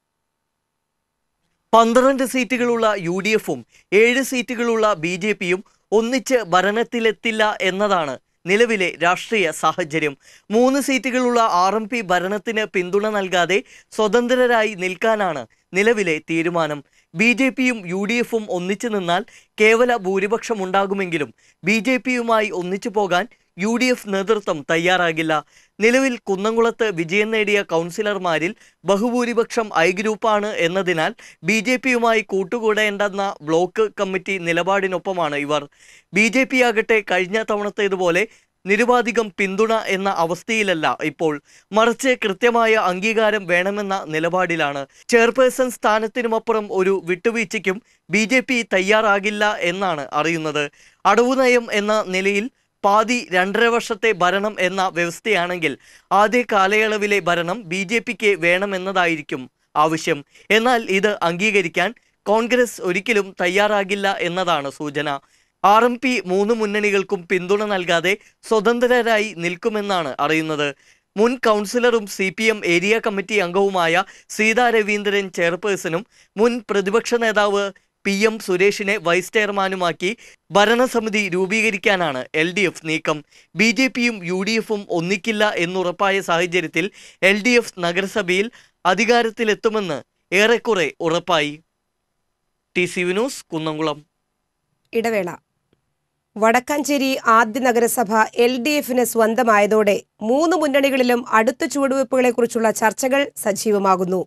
പന്ത്രണ്ട് സീറ്റുകളുള്ള യു ഡി എഫും ഏഴ് സീറ്റുകളുള്ള ബി ജെ പിയും ഒന്നിച്ച് ഭരണത്തിലെത്തില്ല എന്നതാണ് നിലവിലെ രാഷ്ട്രീയ സാഹചര്യം മൂന്ന് സീറ്റുകളുള്ള ആർ എം പി ഭരണത്തിന് പിന്തുണ നൽകാതെ സ്വതന്ത്രരായി നിൽക്കാനാണ് നിലവിലെ തീരുമാനം ബി ജെ പിയും യു ഡി എഫും ഒന്നിച്ചു നിന്നാൽ കേവല ഭൂരിപക്ഷമുണ്ടാകുമെങ്കിലും ബി ജെ പിയുമായി ഒന്നിച്ചു പോകാൻ യു ഡി എഫ് നേതൃത്വം തയ്യാറാകില്ല നിലവിൽ കുന്നംകുളത്ത് വിജയം നേടിയ കൗൺസിലർമാരിൽ ബഹുഭൂരിപക്ഷം ഐ ഗ്രൂപ്പാണ് എന്നതിനാൽ ബി ജെ പിയുമായി കൂട്ടുകൂടേണ്ടെന്ന ബ്ലോക്ക് കമ്മിറ്റി നിലപാടിനൊപ്പമാണ് ഇവർ ബി ജെ പി ആകട്ടെ കഴിഞ്ഞ തവണത്തേതുപോലെ നിരുപാധികം പിന്തുണ എന്ന അവസ്ഥയിലല്ല ഇപ്പോൾ മറിച്ച് കൃത്യമായ അംഗീകാരം വേണമെന്ന നിലപാടിലാണ് ചെയർപേഴ്സൺ സ്ഥാനത്തിനുമപ്പുറം ഒരു വിട്ടുവീഴ്ചയ്ക്കും ബി ജെ പി തയ്യാറാകില്ല എന്നാണ് അറിയുന്നത് അടവുനയം എന്ന നിലയിൽ പാതി രണ്ടര വർഷത്തെ ഭരണം എന്ന വ്യവസ്ഥയാണെങ്കിൽ ആദ്യ കാലയളവിലെ ഭരണം ബി ജെ പിക്ക് വേണമെന്നതായിരിക്കും ആവശ്യം എന്നാൽ ഇത് അംഗീകരിക്കാൻ കോൺഗ്രസ് ഒരിക്കലും തയ്യാറാകില്ല എന്നതാണ് സൂചന ആർ എം പി മൂന്ന് മുന്നണികൾക്കും പിന്തുണ നൽകാതെ സ്വതന്ത്രരായി നിൽക്കുമെന്നാണ് അറിയുന്നത് മുൻ കൗൺസിലറും C P M area committee അംഗവുമായ സീതാ രവീന്ദ്രൻ ചെയർപേഴ്സണും മുൻ പ്രതിപക്ഷ നേതാവ് പി എം സുരേഷിനെ വൈസ് ചെയർമാനുമാക്കി ഭരണസമിതി രൂപീകരിക്കാനാണ് എൽ ഡി എഫ് നീക്കം ബി ജെ പിയും യു ഡി എഫും ഒന്നിക്കില്ല എന്നുറപ്പായ സാഹചര്യത്തിൽ എൽ ഡി എഫ് നഗരസഭയിൽ അധികാരത്തിലെത്തുമെന്ന് ഏറെക്കുറെ ഉറപ്പായി ടി സി വിനൂസ് കുന്നംകുളം ഇടവേള വടക്കാഞ്ചേരി ആദ്യ നഗരസഭ എൽ ഡി എഫിന് സ്വന്തമായതോടെ മൂന്ന് മുന്നണികളിലും അടുത്ത ചുവടുവയ്പ്പുകളെക്കുറിച്ചുള്ള ചർച്ചകൾ സജീവമാകുന്നു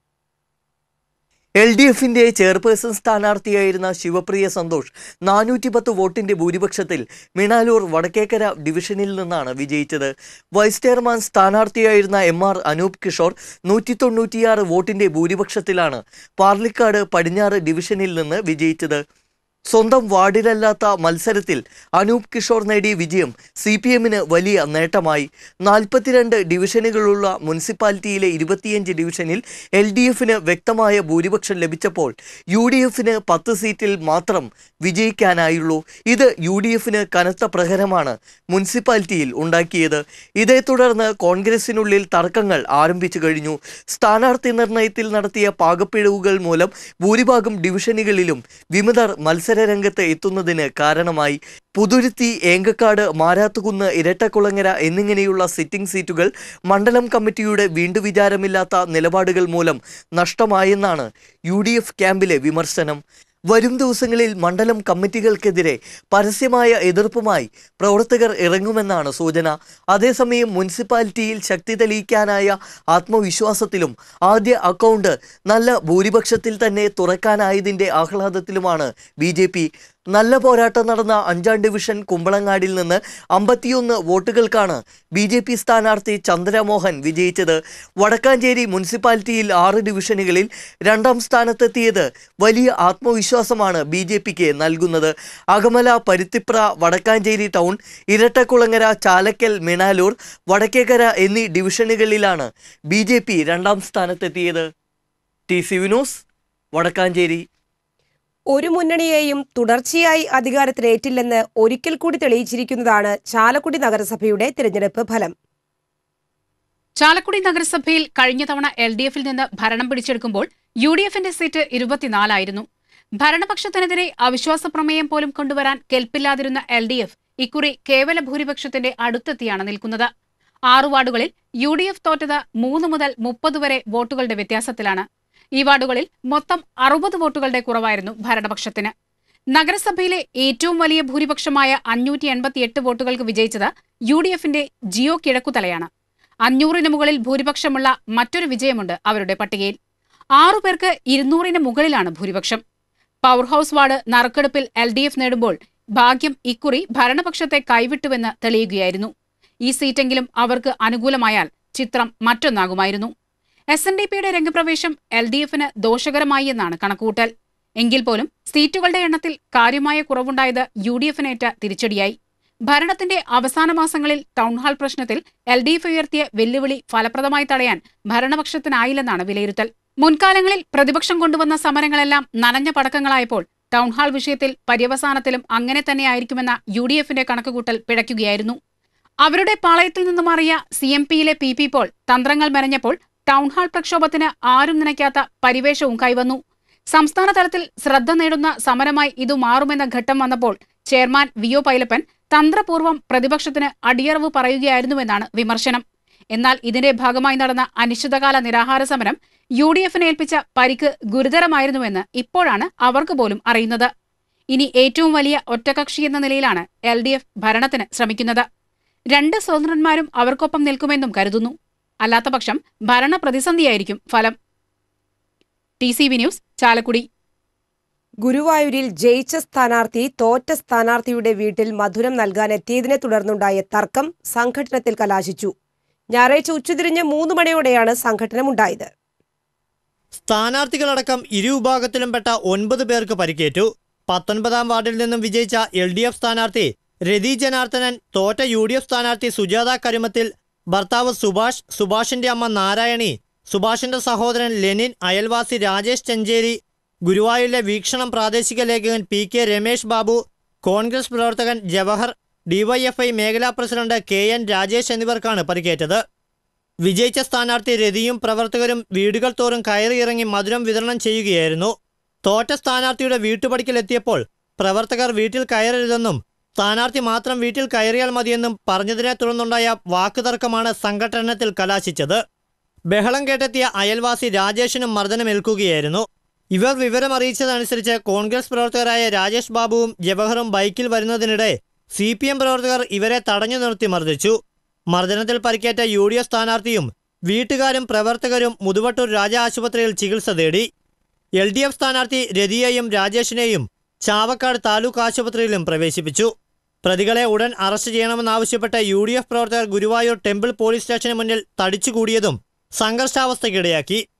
എൽ ഡി എഫിന്റെ ചെയർപേഴ്സൺ സ്ഥാനാർത്ഥിയായിരുന്ന ശിവപ്രിയ സന്തോഷ് നാനൂറ്റി പത്ത് വോട്ടിന്റെ ഭൂരിപക്ഷത്തിൽ മിണാലൂർ വടക്കേക്കര ഡിവിഷനിൽ നിന്നാണ് വിജയിച്ചത് vice chairman സ്ഥാനാർത്ഥിയായിരുന്ന M R Anoop Kishore നൂറ്റി തൊണ്ണൂറ്റിയാറ് വോട്ടിന്റെ ഭൂരിപക്ഷത്തിലാണ് പാർലിക്കാട് പടിഞ്ഞാറ് ഡിവിഷനിൽ നിന്ന് വിജയിച്ചത് സ്വന്തം വാർഡിലല്ലാത്ത മത്സരത്തിൽ അനൂപ് കിഷോർ നേടിയ വിജയം സി പി എമ്മിന് വലിയ നേട്ടമായി നാൽപ്പത്തിരണ്ട് ഡിവിഷനുകളുള്ള മുനിസിപ്പാലിറ്റിയിലെ ഇരുപത്തിയഞ്ച് ഡിവിഷനിൽ എൽ ഡി എഫിന് വ്യക്തമായ ഭൂരിപക്ഷം ലഭിച്ചപ്പോൾ യു ഡി എഫിന് പത്ത് സീറ്റിൽ മാത്രം വിജയിക്കാനായുള്ളൂ ഇത് യു ഡി എഫിന് കനത്ത പ്രഹരമാണ് മുനിസിപ്പാലിറ്റിയിൽ ഉണ്ടാക്കിയത് ഇതേ തുടർന്ന് കോൺഗ്രസിനുള്ളിൽ തർക്കങ്ങൾ ആരംഭിച്ചു കഴിഞ്ഞു സ്ഥാനാർത്ഥി നിർണയത്തിൽ നടത്തിയ പാകപ്പിഴവുകൾ മൂലം ഭൂരിഭാഗം ഡിവിഷനുകളിലും വിമതർ മത്സരരംഗത്ത് എത്തുന്നതിന് കാരണമായി പുതുരുത്തി ഏങ്കക്കാട് മാരാത്തുകുന്ന് ഇരട്ടക്കുളങ്ങര എന്നിങ്ങനെയുള്ള സിറ്റിംഗ് സീറ്റുകൾ മണ്ഡലം കമ്മിറ്റിയുടെ വീണ്ടുവിചാരമില്ലാത്ത നിലപാടുകൾ മൂലം നഷ്ടമായെന്നാണ് യു ഡി എഫ് ക്യാമ്പിലെ വിമർശനം വരും ദിവസങ്ങളിൽ മണ്ഡലം കമ്മിറ്റികൾക്കെതിരെ പരസ്യമായ എതിർപ്പുമായി പ്രവർത്തകർ ഇറങ്ങുമെന്നാണ് സൂചന അതേസമയം മുനിസിപ്പാലിറ്റിയിൽ ശക്തി തെളിയിക്കാനായ ആത്മവിശ്വാസത്തിലും ആദ്യ അക്കൗണ്ട് നല്ല ഭൂരിപക്ഷത്തിൽ തന്നെ തുറക്കാനായതിൻ്റെ ആഹ്ലാദത്തിലുമാണ് ബി നല്ല പോരാട്ടം നടന്ന അഞ്ചാം ഡിവിഷൻ കുമ്പളങ്ങാടിൽ നിന്ന് അമ്പത്തിയൊന്ന് വോട്ടുകൾക്കാണ് ബി ജെ പി സ്ഥാനാർത്ഥി ചന്ദ്രമോഹൻ വിജയിച്ചത് വടക്കാഞ്ചേരി മുനിസിപ്പാലിറ്റിയിൽ ആറ് ഡിവിഷനുകളിൽ രണ്ടാം സ്ഥാനത്തെത്തിയത് വലിയ ആത്മവിശ്വാസമാണ് ബി ജെ പിക്ക് നൽകുന്നത് അകമല പരുത്തിപ്ര വടക്കാഞ്ചേരി ടൗൺ ഇരട്ടക്കുളങ്ങര ചാലക്കൽ മിണാലൂർ വടക്കേക്കര എന്നീ ഡിവിഷനുകളിലാണ് ബി ജെ പി രണ്ടാം സ്ഥാനത്തെത്തിയത് ടി സി വിനോസ് വടക്കാഞ്ചേരി ഒരു മുന്നണിയെയും തുടർച്ചയായി അധികാരത്തിലേറ്റില്ലെന്ന് ഒരിക്കൽ കൂടി തെളിയിച്ചിരിക്കുന്നതാണ് ചാലക്കുടി നഗരസഭയുടെ തിരഞ്ഞെടുപ്പ് ഫലം ചാലക്കുടി നഗരസഭയിൽ കഴിഞ്ഞ തവണ എൽ ഡി എഫിൽ നിന്ന് ഭരണം പിടിച്ചെടുക്കുമ്പോൾ യു ഡി എഫിന്റെ സീറ്റ് ഇരുപത്തിനാലായിരുന്നു ഭരണപക്ഷത്തിനെതിരെ അവിശ്വാസ പ്രമേയം പോലും കൊണ്ടുവരാൻ കെൽപ്പില്ലാതിരുന്ന എൽ ഡി എഫ് ഇക്കുറി കേവല ഭൂരിപക്ഷത്തിന്റെ അടുത്തെത്തിയാണ് നിൽക്കുന്നത് ആറു വാർഡുകളിൽ യു ഡി എഫ് തോറ്റത് മൂന്ന് മുതൽ മുപ്പത് വരെ വോട്ടുകളുടെ വ്യത്യാസത്തിലാണ് ഈ വാർഡുകളിൽ മൊത്തം അറുപത് വോട്ടുകളുടെ കുറവായിരുന്നു ഭരണപക്ഷത്തിന് നഗരസഭയിലെ ഏറ്റവും വലിയ ഭൂരിപക്ഷമായ അഞ്ഞൂറ്റി എൺപത്തിയെട്ട് വോട്ടുകൾക്ക് വിജയിച്ചത് യു ഡി എഫിന്റെ ജിയോ കിഴക്കുതലയാണ് അഞ്ഞൂറിന് മുകളിൽ ഭൂരിപക്ഷമുള്ള മറ്റൊരു വിജയമുണ്ട് അവരുടെ പട്ടികയിൽ ആറു പേർക്ക് ഇരുന്നൂറിന് മുകളിലാണ് ഭൂരിപക്ഷം power house ward നറുക്കെടുപ്പിൽ L D F നേടുമ്പോൾ ഭാഗ്യം ഇക്കുറി ഭരണപക്ഷത്തെ കൈവിട്ടുവെന്ന് തെളിയുകയായിരുന്നു ഈ സീറ്റെങ്കിലും അവർക്ക് അനുകൂലമായാൽ ചിത്രം മറ്റൊന്നാകുമായിരുന്നു എസ് എൻ ഡി പിയുടെ രംഗപ്രവേശം എൽ ഡി എഫിന് ദോഷകരമായി എന്നാണ് കണക്കുകൂട്ടൽ എങ്കിൽ പോലും സീറ്റുകളുടെ എണ്ണത്തിൽ കാര്യമായ കുറവുണ്ടായത് യു ഡി എഫിനേറ്റ തിരിച്ചടിയായി ഭരണത്തിന്റെ അവസാന മാസങ്ങളിൽ ടൗൺഹാൾ പ്രശ്നത്തിൽ എൽ ഡി എഫ് ഉയർത്തിയ വെല്ലുവിളി ഫലപ്രദമായി തടയാൻ ഭരണപക്ഷത്തിനായില്ലെന്നാണ് വിലയിരുത്തൽ മുൻകാലങ്ങളിൽ പ്രതിപക്ഷം കൊണ്ടുവന്ന സമരങ്ങളെല്ലാം നനഞ്ഞ പടക്കങ്ങളായപ്പോൾ ടൗൺഹാൾ വിഷയത്തിൽ പര്യവസാനത്തിലും അങ്ങനെ തന്നെയായിരിക്കുമെന്ന യു ഡി എഫിന്റെ കണക്കുകൂട്ടൽ പിഴയ്ക്കുകയായിരുന്നു അവരുടെ പാളയത്തിൽ നിന്ന് മാറിയ സി എം പിയിലെ പി പി പോൾ തന്ത്രങ്ങൾ മെനഞ്ഞപ്പോൾ ടൗൺഹാൾ പ്രക്ഷോഭത്തിന് ആരും നനയ്ക്കാത്ത പരിവേഷവും കൈവന്നു സംസ്ഥാന തലത്തിൽ ശ്രദ്ധ നേടുന്ന സമരമായി ഇത് മാറുമെന്ന ഘട്ടം വന്നപ്പോൾ ചെയർമാൻ വി ഒ പൈലപ്പൻ തന്ത്രപൂർവ്വം പ്രതിപക്ഷത്തിന് അടിയറവ് പറയുകയായിരുന്നുവെന്നാണ് വിമർശനം എന്നാൽ ഇതിന്റെ ഭാഗമായി നടന്ന അനിശ്ചിതകാല നിരാഹാര സമരം യു ഡി എഫിനെ ഏൽപ്പിച്ച പരിക്ക് ഗുരുതരമായിരുന്നുവെന്ന് ഇപ്പോഴാണ് അവർക്ക് പോലും അറിയുന്നത് ഇനി ഏറ്റവും വലിയ ഒറ്റകക്ഷി എന്ന നിലയിലാണ് എൽ ഡി എഫ് ഭരണത്തിന് ശ്രമിക്കുന്നത് രണ്ട് സ്വതന്ത്രന്മാരും അവർക്കൊപ്പം നിൽക്കുമെന്നും കരുതുന്നു അല്ലാത്തപക്ഷം ഭരണ പ്രതിസന്ധിയായിരിക്കും ഫലം T C V news Chalakudy ഗുരുവായൂരിൽ ജയിച്ച സ്ഥാനാർത്ഥി തോറ്റ സ്ഥാനാർത്ഥിയുടെ വീട്ടിൽ മധുരം നൽകാൻ എത്തിയതിനെ തുടർന്നുണ്ടായ തർക്കം സംഘട്ടനത്തിൽ കലാശിച്ചു ഞായറാഴ്ച ഉച്ചതിരിഞ്ഞ് മൂന്ന് മണിയോടെയാണ് സംഘട്ടനമുണ്ടായത് സ്ഥാനാർത്ഥികളടക്കം ഇരുവിഭാഗത്തിലും പെട്ട ഒൻപത് പേർക്ക് പരിക്കേറ്റു പത്തൊൻപതാം വാർഡിൽ നിന്നും വിജയിച്ച എൽ ഡി എഫ് സ്ഥാനാർത്ഥി രതി ജനാർദ്ദനൻ തോറ്റ യു ഡി എഫ് സ്ഥാനാർത്ഥി സുജാത കരുമത്തിൽ ഭർത്താവ് സുഭാഷ് സുഭാഷിന്റെ അമ്മ നാരായണി സുഭാഷിന്റെ സഹോദരൻ ലെനിൻ അയൽവാസി രാജേഷ് ചെഞ്ചേരി ഗുരുവായൂരിലെ വീക്ഷണം പ്രാദേശിക ലേഖകൻ പി കെ രമേശ് ബാബു കോൺഗ്രസ് പ്രവർത്തകൻ ജവഹർ ഡിവൈഎഫ്ഐ മേഖലാ പ്രസിഡന്റ് കെ എൻ രാജേഷ് എന്നിവർക്കാണ് പരിക്കേറ്റത് വിജയിച്ച സ്ഥാനാർത്ഥി രതിയും പ്രവർത്തകരും വീടുകൾ തോറും കയറിയിറങ്ങി മധുരം വിതരണം ചെയ്യുകയായിരുന്നു തോറ്റ സ്ഥാനാർത്ഥിയുടെ വീട്ടുപടിക്കലെത്തിയപ്പോൾ പ്രവർത്തകർ വീട്ടിൽ കയറരുതെന്നും സ്ഥാനാർത്ഥി മാത്രം വീട്ടിൽ കയറിയാൽ മതിയെന്നും പറഞ്ഞതിനെ തുടർന്നുണ്ടായ വാക്കുതർക്കമാണ് സംഘട്ടനത്തിൽ കലാശിച്ചത് ബഹളം കേട്ടെത്തിയ അയൽവാസി രാജേഷിനും മർദ്ദനമേൽക്കുകയായിരുന്നു ഇവർ വിവരം അറിയിച്ചതനുസരിച്ച് കോൺഗ്രസ് പ്രവർത്തകരായ രാജേഷ് ബാബുവും ജവഹറും ബൈക്കിൽ വരുന്നതിനിടെ സി പി എം പ്രവർത്തകർ ഇവരെ തടഞ്ഞു നിർത്തി മർദ്ദിച്ചു മർദ്ദനത്തിൽ പരിക്കേറ്റ യു ഡി എഫ് സ്ഥാനാർത്ഥിയും വീട്ടുകാരും പ്രവർത്തകരും മുതുവട്ടൂർ രാജ ആശുപത്രിയിൽ ചികിത്സ തേടി എൽ ഡി എഫ് സ്ഥാനാർത്ഥി രതിയെയും രാജേഷിനെയും ചാവക്കാട് താലൂക്ക് ആശുപത്രിയിലും പ്രവേശിപ്പിച്ചു പ്രതികളെ ഉടൻ അറസ്റ്റ് ചെയ്യണമെന്നാവശ്യപ്പെട്ട് യു ഡി എഫ് പ്രവർത്തകർ ഗുരുവായൂർ ടെമ്പിൾ പോലീസ് സ്റ്റേഷന് മുന്നിൽ തടിച്ചുകൂടിയതും സംഘർഷാവസ്ഥയ്ക്കിടയാക്കി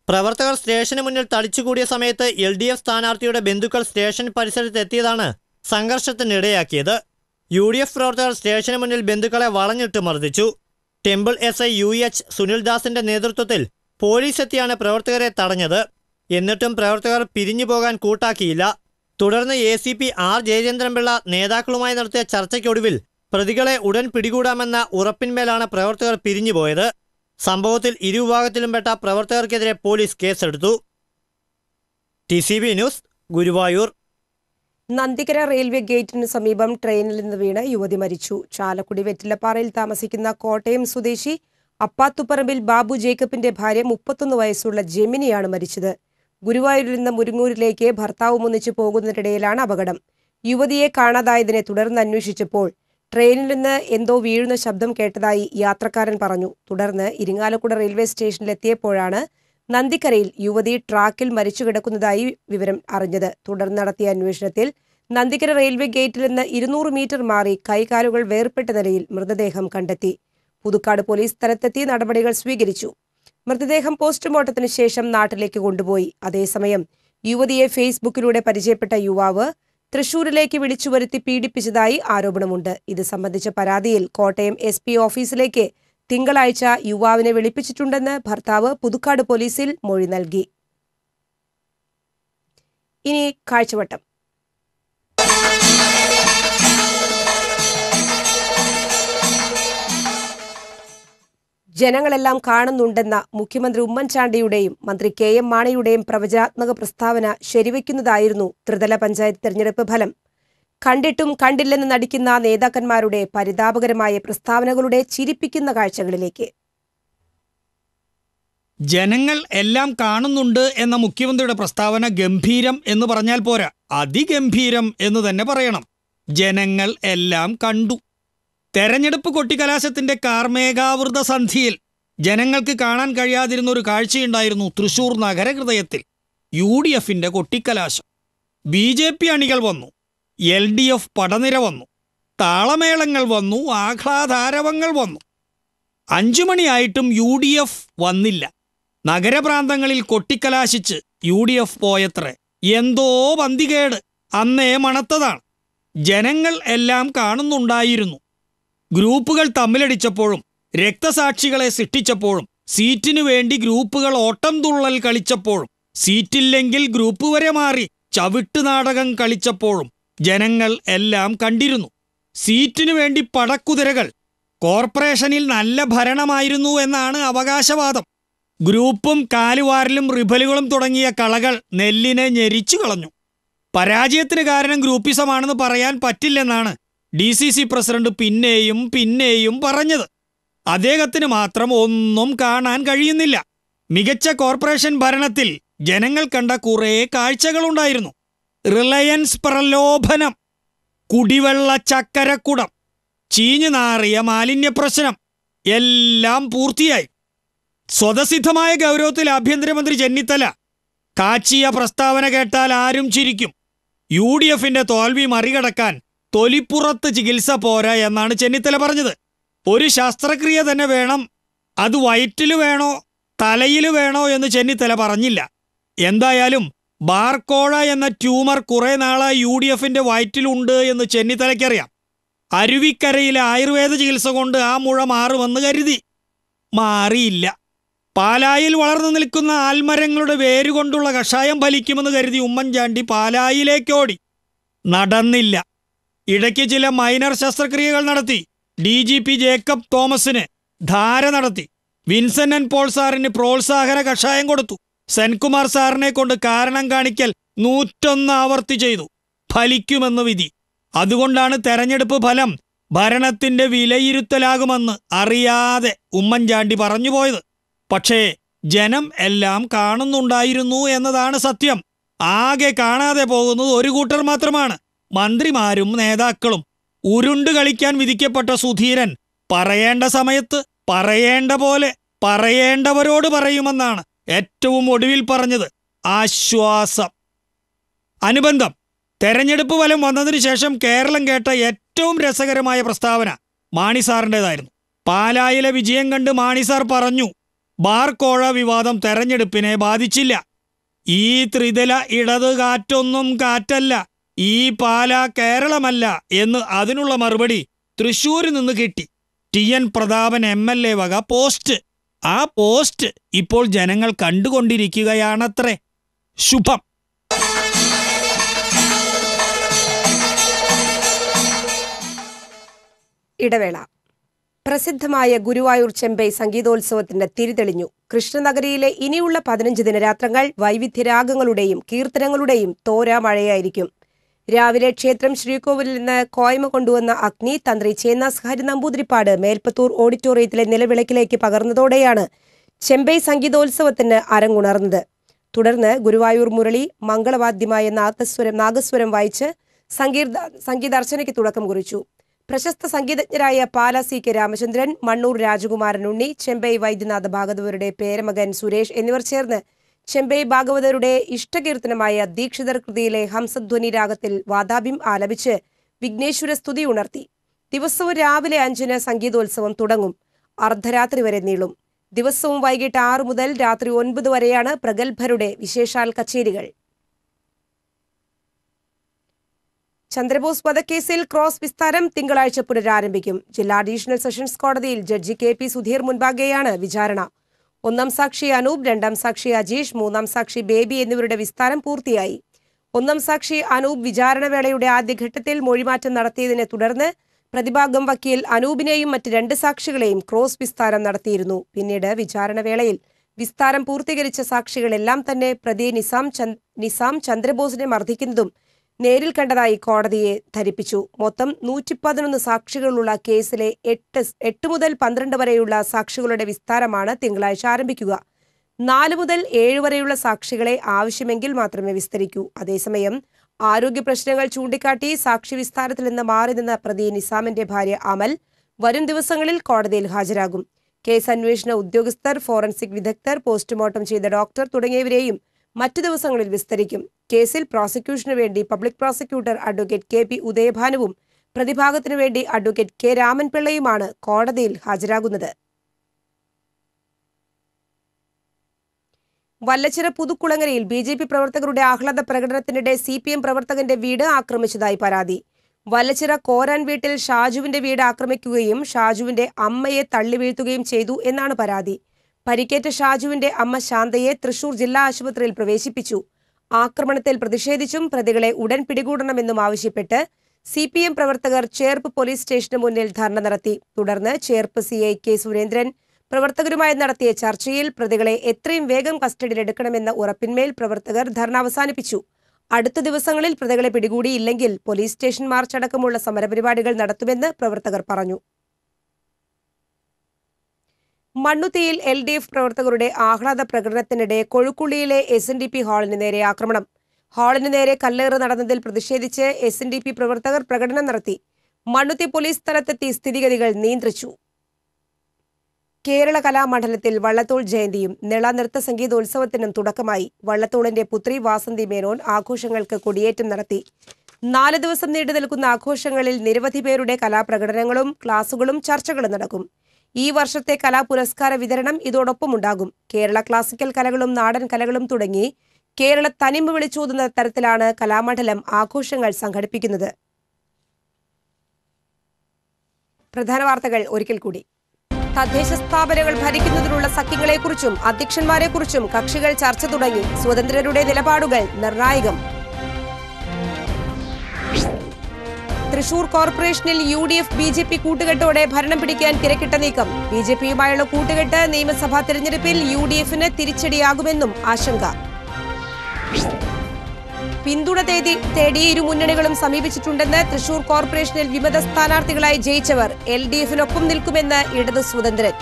പ്രവർത്തകർ സ്റ്റേഷന് മുന്നിൽ തടിച്ചുകൂടിയ സമയത്ത് എൽ ഡി എഫ് സ്ഥാനാർത്ഥിയുടെ ബന്ധുക്കൾ സ്റ്റേഷൻ പരിസരത്ത് എത്തിയതാണ് സംഘർഷത്തിനിടയാക്കിയത് യു ഡി എഫ് പ്രവർത്തകർ സ്റ്റേഷന് മുന്നിൽ ബന്ധുക്കളെ വളഞ്ഞിട്ട് മർദ്ദിച്ചു temple S I U H സുനിൽദാസിന്റെ നേതൃത്വത്തിൽ പോലീസ് എത്തിയാണ് പ്രവർത്തകരെ തടഞ്ഞത് എന്നിട്ടും പ്രവർത്തകർ പിരിഞ്ഞു പോകാൻ കൂട്ടാക്കിയില്ല തുടർന്ന് എ സി പി ആർ ജയചന്ദ്രൻപിള്ള നേതാക്കളുമായി നടത്തിയ ചർച്ചയ്ക്കൊടുവിൽ പ്രതികളെ ഉടൻ പിടികൂടാമെന്ന ഉറപ്പിന്മേലാണ് പ്രവർത്തകർ പിരിഞ്ഞുപോയത് സംഭവത്തിൽ ഇരുവിഭാഗത്തിലും പെട്ട പ്രവർത്തകർക്കെതിരെ പോലീസ് കേസെടുത്തു T C B news Guruvayur Nandikkara railway ഗേറ്റിന് സമീപം ട്രെയിനിൽ നിന്ന് വീണ് യുവതി മരിച്ചു ചാലക്കുടി വെറ്റിലപ്പാറയിൽ താമസിക്കുന്ന കോട്ടയം സ്വദേശി അപ്പാത്തുപറമ്പിൽ ബാബു ജേക്കബിന്റെ ഭാര്യ മുപ്പത്തൊന്ന് വയസ്സുള്ള ജെമിനിയാണ് മരിച്ചത് ഗുരുവായൂരിൽ നിന്ന് മുരുങ്ങൂരിലേക്ക് ഭർത്താവും ഒന്നിച്ചു പോകുന്നതിനിടയിലാണ് അപകടം യുവതിയെ കാണാതായതിനെ തുടർന്ന് അന്വേഷിച്ചപ്പോൾ ട്രെയിനിൽ നിന്ന് എന്തോ വീഴുന്ന ശബ്ദം കേട്ടതായി യാത്രക്കാരൻ പറഞ്ഞു തുടർന്ന് ഇരിങ്ങാലക്കുട റെയിൽവേ സ്റ്റേഷനിലെത്തിയപ്പോഴാണ് നന്ദിക്കരയിൽ യുവതി ട്രാക്കിൽ മരിച്ചു കിടക്കുന്നതായി വിവരം അറിഞ്ഞത് തുടർന്ന് നടത്തിയ അന്വേഷണത്തിൽ നന്ദിക്കര റെയിൽവേ ഗേറ്റിൽ നിന്ന് ഇരുന്നൂറ് മീറ്റർ മാറി കൈകാലുകൾ വേർപെട്ട നിലയിൽ മൃതദേഹം കണ്ടെത്തി പുതുക്കാട് പോലീസ് സ്ഥലത്തെത്തി നടപടികൾ സ്വീകരിച്ചു മൃതദേഹം പോസ്റ്റ്മോർട്ടത്തിന് ശേഷം നാട്ടിലേക്ക് കൊണ്ടുപോയി അതേസമയം യുവതിയെ ഫേസ്ബുക്കിലൂടെ പരിചയപ്പെട്ട യുവാവ് തൃശൂരിലേക്ക് വിളിച്ചു വരുത്തി പീഡിപ്പിച്ചതായി ആരോപണമുണ്ട് ഇത് സംബന്ധിച്ച പരാതിയിൽ കോട്ടയം എസ് പി ഓഫീസിലേക്ക് തിങ്കളാഴ്ച യുവാവിനെ വിളിപ്പിച്ചിട്ടുണ്ടെന്ന് ഭർത്താവ് പുതുക്കാട് പോലീസിൽ മൊഴി നൽകി ഇനി കാഴ്ചവട്ടം ജനങ്ങളെല്ലാം കാണുന്നുണ്ടെന്ന മുഖ്യമന്ത്രി ഉമ്മൻചാണ്ടിയുടെയും മന്ത്രി കെ എം മാണിയുടെയും പ്രവചനാത്മക പ്രസ്താവന ശരിവയ്ക്കുന്നതായിരുന്നു ത്രിതല പഞ്ചായത്ത് തെരഞ്ഞെടുപ്പ് ഫലം കണ്ടിട്ടും കണ്ടില്ലെന്ന് നടിക്കുന്ന നേതാക്കന്മാരുടെ പരിതാപകരമായ പ്രസ്താവനകളുടെ ചിരിപ്പിക്കുന്ന കാഴ്ചകളിലേക്ക് ജനങ്ങൾ എല്ലാം കാണുന്നുണ്ട് എന്ന മുഖ്യമന്ത്രിയുടെ പ്രസ്താവന ഗംഭീരം എന്ന് പറഞ്ഞാൽ പോരാ അതിഗംഭീരം എന്ന് തന്നെ പറയണം ജനങ്ങൾ എല്ലാം കണ്ടു തെരഞ്ഞെടുപ്പ് കൊട്ടിക്കലാശത്തിന്റെ കാർമേഘാവൃത സന്ധിയിൽ ജനങ്ങൾക്ക് കാണാൻ കഴിയാതിരുന്ന ഒരു കാഴ്ചയുണ്ടായിരുന്നു തൃശൂർ നഗരഹൃദയത്തിൽ യു ഡി എഫിന്റെ കൊട്ടിക്കലാശം ബി ജെ പി അണികൾ വന്നു എൽ ഡി എഫ് പടനിര വന്നു താളമേളങ്ങൾ വന്നു ആഹ്ലാദാരവങ്ങൾ വന്നു അഞ്ചു മണിയായിട്ടും യു ഡി എഫ് വന്നില്ല നഗരപ്രാന്തങ്ങളിൽ കൊട്ടിക്കലാശിച്ച് യു ഡി എഫ് പോയത്രേ എന്തോ പന്തികേട് അന്നേ മണത്തതാണ് ജനങ്ങൾ എല്ലാം കാണുന്നുണ്ടായിരുന്നു ഗ്രൂപ്പുകൾ തമ്മിലടിച്ചപ്പോഴും രക്തസാക്ഷികളെ സൃഷ്ടിച്ചപ്പോഴും സീറ്റിനു വേണ്ടി ഗ്രൂപ്പുകൾ ഓട്ടം തുള്ളൽ കളിച്ചപ്പോഴും സീറ്റില്ലെങ്കിൽ ഗ്രൂപ്പ് വരെ മാറി ചവിട്ട് നാടകം കളിച്ചപ്പോഴും ജനങ്ങൾ എല്ലാം കണ്ടിരുന്നു സീറ്റിനു വേണ്ടി പടക്കുതിരകൾ കോർപ്പറേഷനിൽ നല്ല ഭരണമായിരുന്നു എന്നാണ് അവകാശവാദം ഗ്രൂപ്പും കാലുവാരലും റിബലുകളും തുടങ്ങിയ കളകൾ നെല്ലിനെ ഞെരിച്ചു കളഞ്ഞു പരാജയത്തിന് കാരണം ഗ്രൂപ്പിസമാണെന്ന് പറയാൻ പറ്റില്ലെന്നാണ് ഡി സി സി പ്രസിഡന്റ് പിന്നെയും പിന്നെയും പറഞ്ഞത് അദ്ദേഹത്തിന് മാത്രം ഒന്നും കാണാൻ കഴിയുന്നില്ല മികച്ച കോർപ്പറേഷൻ ഭരണത്തിൽ ജനങ്ങൾ കണ്ട കുറേ കാഴ്ചകളുണ്ടായിരുന്നു റിലയൻസ് പ്രലോഭനം കുടിവെള്ള ചക്കരക്കുടം ചീഞ്ഞു നാറിയ മാലിന്യ പ്രശ്നം എല്ലാം പൂർത്തിയായി സ്വതസിദ്ധമായ ഗൗരവത്തിൽ ആഭ്യന്തരമന്ത്രി ചെന്നിത്തല കാച്ചിയ പ്രസ്താവന കേട്ടാൽ ആരും ചിരിക്കും യു ഡി എഫിന്റെ തോൽവി മറികടക്കാൻ തൊലിപ്പുറത്ത് ചികിത്സ പോരാ എന്നാണ് ചെന്നിത്തല പറഞ്ഞത് ഒരു ശസ്ത്രക്രിയ തന്നെ വേണം അത് വയറ്റിൽ വേണോ തലയിൽ വേണോ എന്ന് ചെന്നിത്തല പറഞ്ഞില്ല എന്തായാലും ബാർക്കോഴ എന്ന ട്യൂമർ കുറെ നാളായി യു ഡി എഫിന്റെ വയറ്റിലുണ്ട് എന്ന് ചെന്നിത്തലയ്ക്കറിയാം അരുവിക്കരയിലെ ആയുർവേദ ചികിത്സ കൊണ്ട് ആ മുഴ മാറുമെന്ന് കരുതി മാറിയില്ല പാലായിൽ വളർന്നു നിൽക്കുന്ന ആൽമരങ്ങളുടെ വേരുകൊണ്ടുള്ള കഷായം ഫലിക്കുമെന്ന് കരുതി ഉമ്മൻചാണ്ടി പാലായിലേക്കോടി നടന്നില്ല ഇടയ്ക്ക് ചില മൈനർ ശസ്ത്രക്രിയകൾ നടത്തി ഡി ജി പി ജേക്കബ് തോമസിന് ധാര നടത്തി വിൻസെന്റ് ആൻഡ് പോൾ സാറിന് പ്രോത്സാഹന കഷായം കൊടുത്തു സെൻകുമാർ സാറിനെ കൊണ്ട് കാരണം കാണിക്കൽ നൂറ്റൊന്ന് ആവർത്തി ചെയ്തു ഫലിക്കുമെന്ന് വിധി അതുകൊണ്ടാണ് തെരഞ്ഞെടുപ്പ് ഫലം ഭരണത്തിന്റെ വിലയിരുത്തലാകുമെന്ന് അറിയാതെ ഉമ്മൻചാണ്ടി പറഞ്ഞുപോയത് പക്ഷേ ജനം എല്ലാം കാണുന്നുണ്ടായിരുന്നു എന്നതാണ് സത്യം ആകെ കാണാതെ പോകുന്നത് ഒരു കൂട്ടർ മാത്രമാണ് മന്ത്രിമാരും നേതാക്കളും ഉരുണ്ട് കളിക്കാൻ വിധിക്കപ്പെട്ട സുധീരൻ പറയേണ്ട സമയത്ത് പറയേണ്ട പോലെ പറയേണ്ടവരോട് പറയുമെന്നാണ് ഏറ്റവും ഒടുവിൽ പറഞ്ഞത് ആശ്വാസം അനുബന്ധം തെരഞ്ഞെടുപ്പ് ഫലം വന്നതിനു ശേഷം കേരളം കേട്ട ഏറ്റവും രസകരമായ പ്രസ്താവന മാണി സാറിൻ്റെതായിരുന്നു പാലായിലെ വിജയം കണ്ട് മാണി സാർ പറഞ്ഞു ബാർ കോഴ വിവാദം തെരഞ്ഞെടുപ്പിനെ ബാധിച്ചില്ല ഈ ത്രിതല ഇടത് കാറ്റൊന്നും കാറ്റല്ല ഈ പാല കേരളമല്ല എന്ന് അതിനുള്ള മറുപടി തൃശൂരിൽ നിന്ന് കിട്ടി T N Prathapan M L A വക പോസ്റ്റ് ആ പോസ്റ്റ് ഇപ്പോൾ ജനങ്ങൾ കണ്ടുകൊണ്ടിരിക്കുകയാണത്രേ ശുഭം ഇടവേള പ്രസിദ്ധമായ ഗുരുവായൂർ ചെമ്പൈ സംഗീതോത്സവത്തിന്റെ തിരിതെളിഞ്ഞു കൃഷ്ണനഗരിയിലെ ഇനിയുള്ള പതിനഞ്ച് ദിനരാത്രങ്ങൾ വൈവിധ്യരാഗങ്ങളുടെയും കീർത്തനങ്ങളുടെയും തോരാ മഴയായിരിക്കും രാവിലെ ക്ഷേത്രം ശ്രീകോവിലിൽ നിന്ന് കോയ്മ കൊണ്ടുവന്ന അഗ്നി തന്ത്രി ചേന്നാസ് ഹരി നമ്പൂതിരിപ്പാട് മേൽപ്പത്തൂർ ഓഡിറ്റോറിയത്തിലെ നിലവിളക്കിലേക്ക് പകർന്നതോടെയാണ് ചെമ്പൈ സംഗീതോത്സവത്തിന് അരങ്ങുണർന്നത് തുടർന്ന് ഗുരുവായൂർ മുരളി മംഗളവാദ്യമായ നാദസ്വരം നാഗസ്വരം വായിച്ച് സംഗീത സംഗീതാർച്ചനയ്ക്ക് തുടക്കം കുറിച്ചു പ്രശസ്ത സംഗീതജ്ഞരായ പാല സി കെ രാമചന്ദ്രൻ മണ്ണൂർ രാജകുമാരൻ ഉണ്ണി ചെമ്പൈ വൈദ്യനാഥ ഭാഗവതരുടെ പേരമകൻ സുരേഷ് എന്നിവർ ചേർന്ന് ചെമ്പൈ ഭാഗവതരുടെ ഇഷ്ടകീർത്തനമായ ദീക്ഷിതർ കൃതിയിലെ ഹംസധ്വനി രാഗത്തിൽ വാതാബിം ആലപിച്ച് വിഘ്നേശ്വര സ്തുതി ഉണർത്തി ദിവസവും രാവിലെ അഞ്ചിന് സംഗീതോത്സവം തുടങ്ങും അർദ്ധരാത്രി വരെ നീളും ദിവസവും വൈകിട്ട് ആറ് മുതൽ രാത്രി ഒൻപത് വരെയാണ് പ്രഗത്ഭരുടെ വിശേഷാൽ കച്ചേരികൾ ചന്ദ്രബോസ് വധക്കേസിൽ ക്രോസ് വിസ്താരം തിങ്കളാഴ്ച പുനരാരംഭിക്കും ജില്ലാ അഡീഷണൽ സെഷൻസ് കോടതിയിൽ ജഡ്ജി കെ പി സുധീർ മുൻപാകെയാണ് വിചാരണ ഒന്നാം സാക്ഷി അനൂപ് രണ്ടാം സാക്ഷി അജീഷ് മൂന്നാം സാക്ഷി ബേബി എന്നിവരുടെ വിസ്താരം പൂർത്തിയായി ഒന്നാം സാക്ഷി അനൂപ് വിചാരണവേളയുടെ ആദ്യഘട്ടത്തിൽ മൊഴിമാറ്റം നടത്തിയതിനെ തുടർന്ന് പ്രതിഭാഗം വക്കീൽ അനൂപിനെയും മറ്റ് രണ്ട് സാക്ഷികളെയും ക്രോസ് വിസ്താരം നടത്തിയിരുന്നു പിന്നീട് വിചാരണവേളയിൽ വിസ്താരം പൂർത്തീകരിച്ച സാക്ഷികളെല്ലാം തന്നെ പ്രതി നിസാം ചന്ദ് നിസാം ചന്ദ്രബോസിനെ മർദ്ദിക്കുന്നതും നേരിൽ കണ്ടതായി കോടതിയെ ധരിപ്പിച്ചു മൊത്തം നൂറ്റി പതിനൊന്ന് സാക്ഷികളുള്ള കേസിലെ എട്ട് എട്ട് മുതൽ പന്ത്രണ്ട് വരെയുള്ള സാക്ഷികളുടെ വിസ്താരമാണ് തിങ്കളാഴ്ച ആരംഭിക്കുക നാല് മുതൽ ഏഴ് വരെയുള്ള സാക്ഷികളെ ആവശ്യമെങ്കിൽ മാത്രമേ വിസ്തരിക്കൂ അതേസമയം ആരോഗ്യ പ്രശ്നങ്ങൾ ചൂണ്ടിക്കാട്ടി സാക്ഷി വിസ്താരത്തിൽ നിന്ന് മാറി നിന്ന പ്രതി നിസാമിന്റെ ഭാര്യ അമൽ വരും ദിവസങ്ങളിൽ കോടതിയിൽ ഹാജരാകും കേസ് അന്വേഷണ ഉദ്യോഗസ്ഥർ ഫോറൻസിക് വിദഗ്ധർ പോസ്റ്റ്മോർട്ടം ചെയ്ത ഡോക്ടർ തുടങ്ങിയവരെയും മറ്റു ദിവസങ്ങളിൽ വിസ്തരിക്കും കേസിൽ പ്രോസിക്യൂഷനു വേണ്ടി public prosecutor advocate K P ഉദയഭാനുവും പ്രതിഭാഗത്തിനു വേണ്ടി അഡ്വക്കേറ്റ് കെ രാമൻപിള്ളയുമാണ് കോടതിയിൽ ഹാജരാകുന്നത് വല്ലച്ചിറ പുതുക്കുളങ്ങരയിൽ ബി ജെ പി പ്രവർത്തകരുടെ ആഹ്ലാദ പ്രകടനത്തിനിടെ സി പി എം പ്രവർത്തകന്റെ വീട് ആക്രമിച്ചതായി പരാതി വല്ലച്ചിറ കോരാൻ വീട്ടിൽ ഷാജുവിന്റെ വീട് ആക്രമിക്കുകയും ഷാജുവിന്റെ അമ്മയെ തള്ളി വീഴ്ത്തുകയും ചെയ്തു എന്നാണ് പരാതി പരിക്കേറ്റ ഷാജുവിന്റെ അമ്മ ശാന്തയെ തൃശൂർ ജില്ലാ ആശുപത്രിയിൽ പ്രവേശിപ്പിച്ചു ആക്രമണത്തിൽ പ്രതിഷേധിച്ചും പ്രതികളെ ഉടൻ പിടികൂടണമെന്നും ആവശ്യപ്പെട്ട് സി പി എം പ്രവർത്തകർ ചേർപ്പ് പോലീസ് സ്റ്റേഷന് മുന്നിൽ ധർണ നടത്തി തുടർന്ന് Cherpu C I K Surendran പ്രവർത്തകരുമായി നടത്തിയ ചർച്ചയിൽ പ്രതികളെ എത്രയും വേഗം കസ്റ്റഡിയിലെടുക്കണമെന്ന ഉറപ്പിന്മേൽ പ്രവർത്തകർ ധർണ അവസാനിപ്പിച്ചു അടുത്ത ദിവസങ്ങളിൽ പ്രതികളെ പിടികൂടിയില്ലെങ്കിൽ പോലീസ് സ്റ്റേഷൻ മാർച്ച് അടക്കമുള്ള സമരപരിപാടികൾ നടത്തുമെന്ന് പ്രവർത്തകർ പറഞ്ഞു മണ്ണുത്തിയിൽ എൽ ഡി എഫ് പ്രവർത്തകരുടെ ആഹ്ലാദ പ്രകടനത്തിനിടെ കൊഴുക്കുള്ളിയിലെ എസ് എൻ ഡി പി ഹാളിന് നേരെ ആക്രമണം ഹാളിന് നേരെ കല്ലേറ് നടന്നതിൽ പ്രതിഷേധിച്ച് എസ് എൻ ഡി പി പ്രവർത്തകർ പ്രകടനം നടത്തി മണ്ണുത്തി പോലീസ് സ്ഥലത്തെത്തി സ്ഥിതിഗതികൾ നിയന്ത്രിച്ചു കേരള കലാമണ്ഡലത്തിൽ വള്ളത്തോൾ ജയന്തിയും നിള നൃത്ത സംഗീതോത്സവത്തിനും തുടക്കമായി വള്ളത്തോളിന്റെ പുത്രി വാസന്തി മേനോൻ ആഘോഷങ്ങൾക്ക് കൊടിയേറ്റം നടത്തി നാല് ദിവസം നീണ്ടു നിൽക്കുന്ന ആഘോഷങ്ങളിൽ നിരവധി പേരുടെ കലാപ്രകടനങ്ങളും ക്ലാസുകളും ചർച്ചകളും നടക്കും ഈ വർഷത്തെ കലാ പുരസ്കാര വിതരണം ഇതോടൊപ്പം ഉണ്ടാകും കേരള ക്ലാസിക്കൽ കലകളും നാടൻ കലകളും തുടങ്ങി കേരള തനിമ വിളിച്ചോതുന്ന തരത്തിലാണ് കലാമണ്ഡലം ആഘോഷങ്ങൾ സംഘടിപ്പിക്കുന്നത് പ്രധാന വാർത്തകൾ ഒരിക്കൽ കൂടി തദ്ദേശ സ്ഥാപനങ്ങൾ ഭരിക്കുന്നതിനുള്ള സഖ്യങ്ങളെക്കുറിച്ചും അധ്യക്ഷന്മാരെക്കുറിച്ചും കക്ഷികൾ ചർച്ച തുടങ്ങി സ്വതന്ത്രരുടെ നിലപാടുകൾ നിർണായകം തൃശൂർ കോർപ്പറേഷനിൽ U D F B J P കൂട്ടുകെട്ടോടെ ഭരണം പിടിക്കാൻ തിരക്കിട്ട നീക്കം ബി ജെ പിയുമായുള്ള കൂട്ടുകെട്ട് നിയമസഭാ തെരഞ്ഞെടുപ്പിൽ യു ഡി എഫിന് തിരിച്ചടിയാകുമെന്നും ആശങ്ക പിന്തുണ തേടി തേടി ഇരു മുന്നണികളും സമീപിച്ചിട്ടുണ്ടെന്ന് തൃശൂർ കോർപ്പറേഷനിൽ വിമത സ്ഥാനാർത്ഥികളായി ജയിച്ചവർ എൽ ഡി എഫിനൊപ്പം നിൽക്കുമെന്ന് ഇടതു സ്വതന്ത്രൻ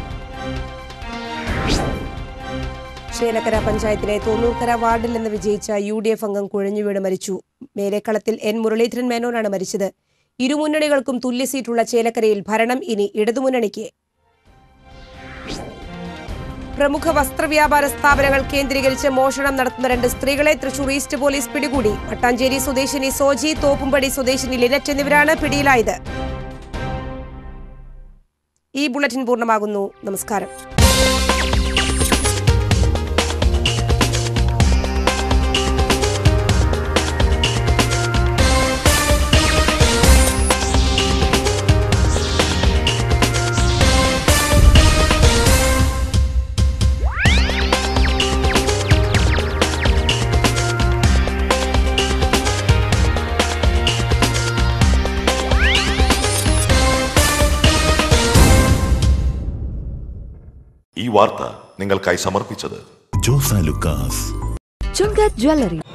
ചേലക്കര പഞ്ചായത്തിലെ തോന്നൂർക്കര വാർഡിൽ നിന്ന് വിജയിച്ച യു ഡി എഫ് അംഗം കുഴഞ്ഞു വീണ് മരിച്ചു മേലേക്കളത്തിൽ എൻ മുരളീധരൻ മേനോനാണ് മരിച്ചത് ഇരു മുന്നണികൾക്കും തുല്യ സീറ്റുള്ള ചേലക്കരയിൽ ഭരണം ഇനി ഇടതുമുന്നണിക്ക് പ്രമുഖ വസ്ത്രവ്യാപാര സ്ഥാപനങ്ങൾ കേന്ദ്രീകരിച്ച് മോഷണം നടത്തുന്ന രണ്ട് സ്ത്രീകളെ തൃശൂർ ഈസ്റ്റ് പോലീസ് പിടികൂടി മട്ടാഞ്ചേരി സ്വദേശിനി സോജി തോപ്പുംപടി സ്വദേശിനി ലിനറ്റ് എന്നിവരാണ് പിടിയിലായത് ഈ ബുള്ളറ്റിൻ പൂർണ്ണമാകുന്നു നമസ്കാരം വാർത്ത നിങ്ങൾക്കായി സമർപ്പിച്ചത് ജോസ ലുക്കാസ് ചുങ്ക ജ്വല്ലറി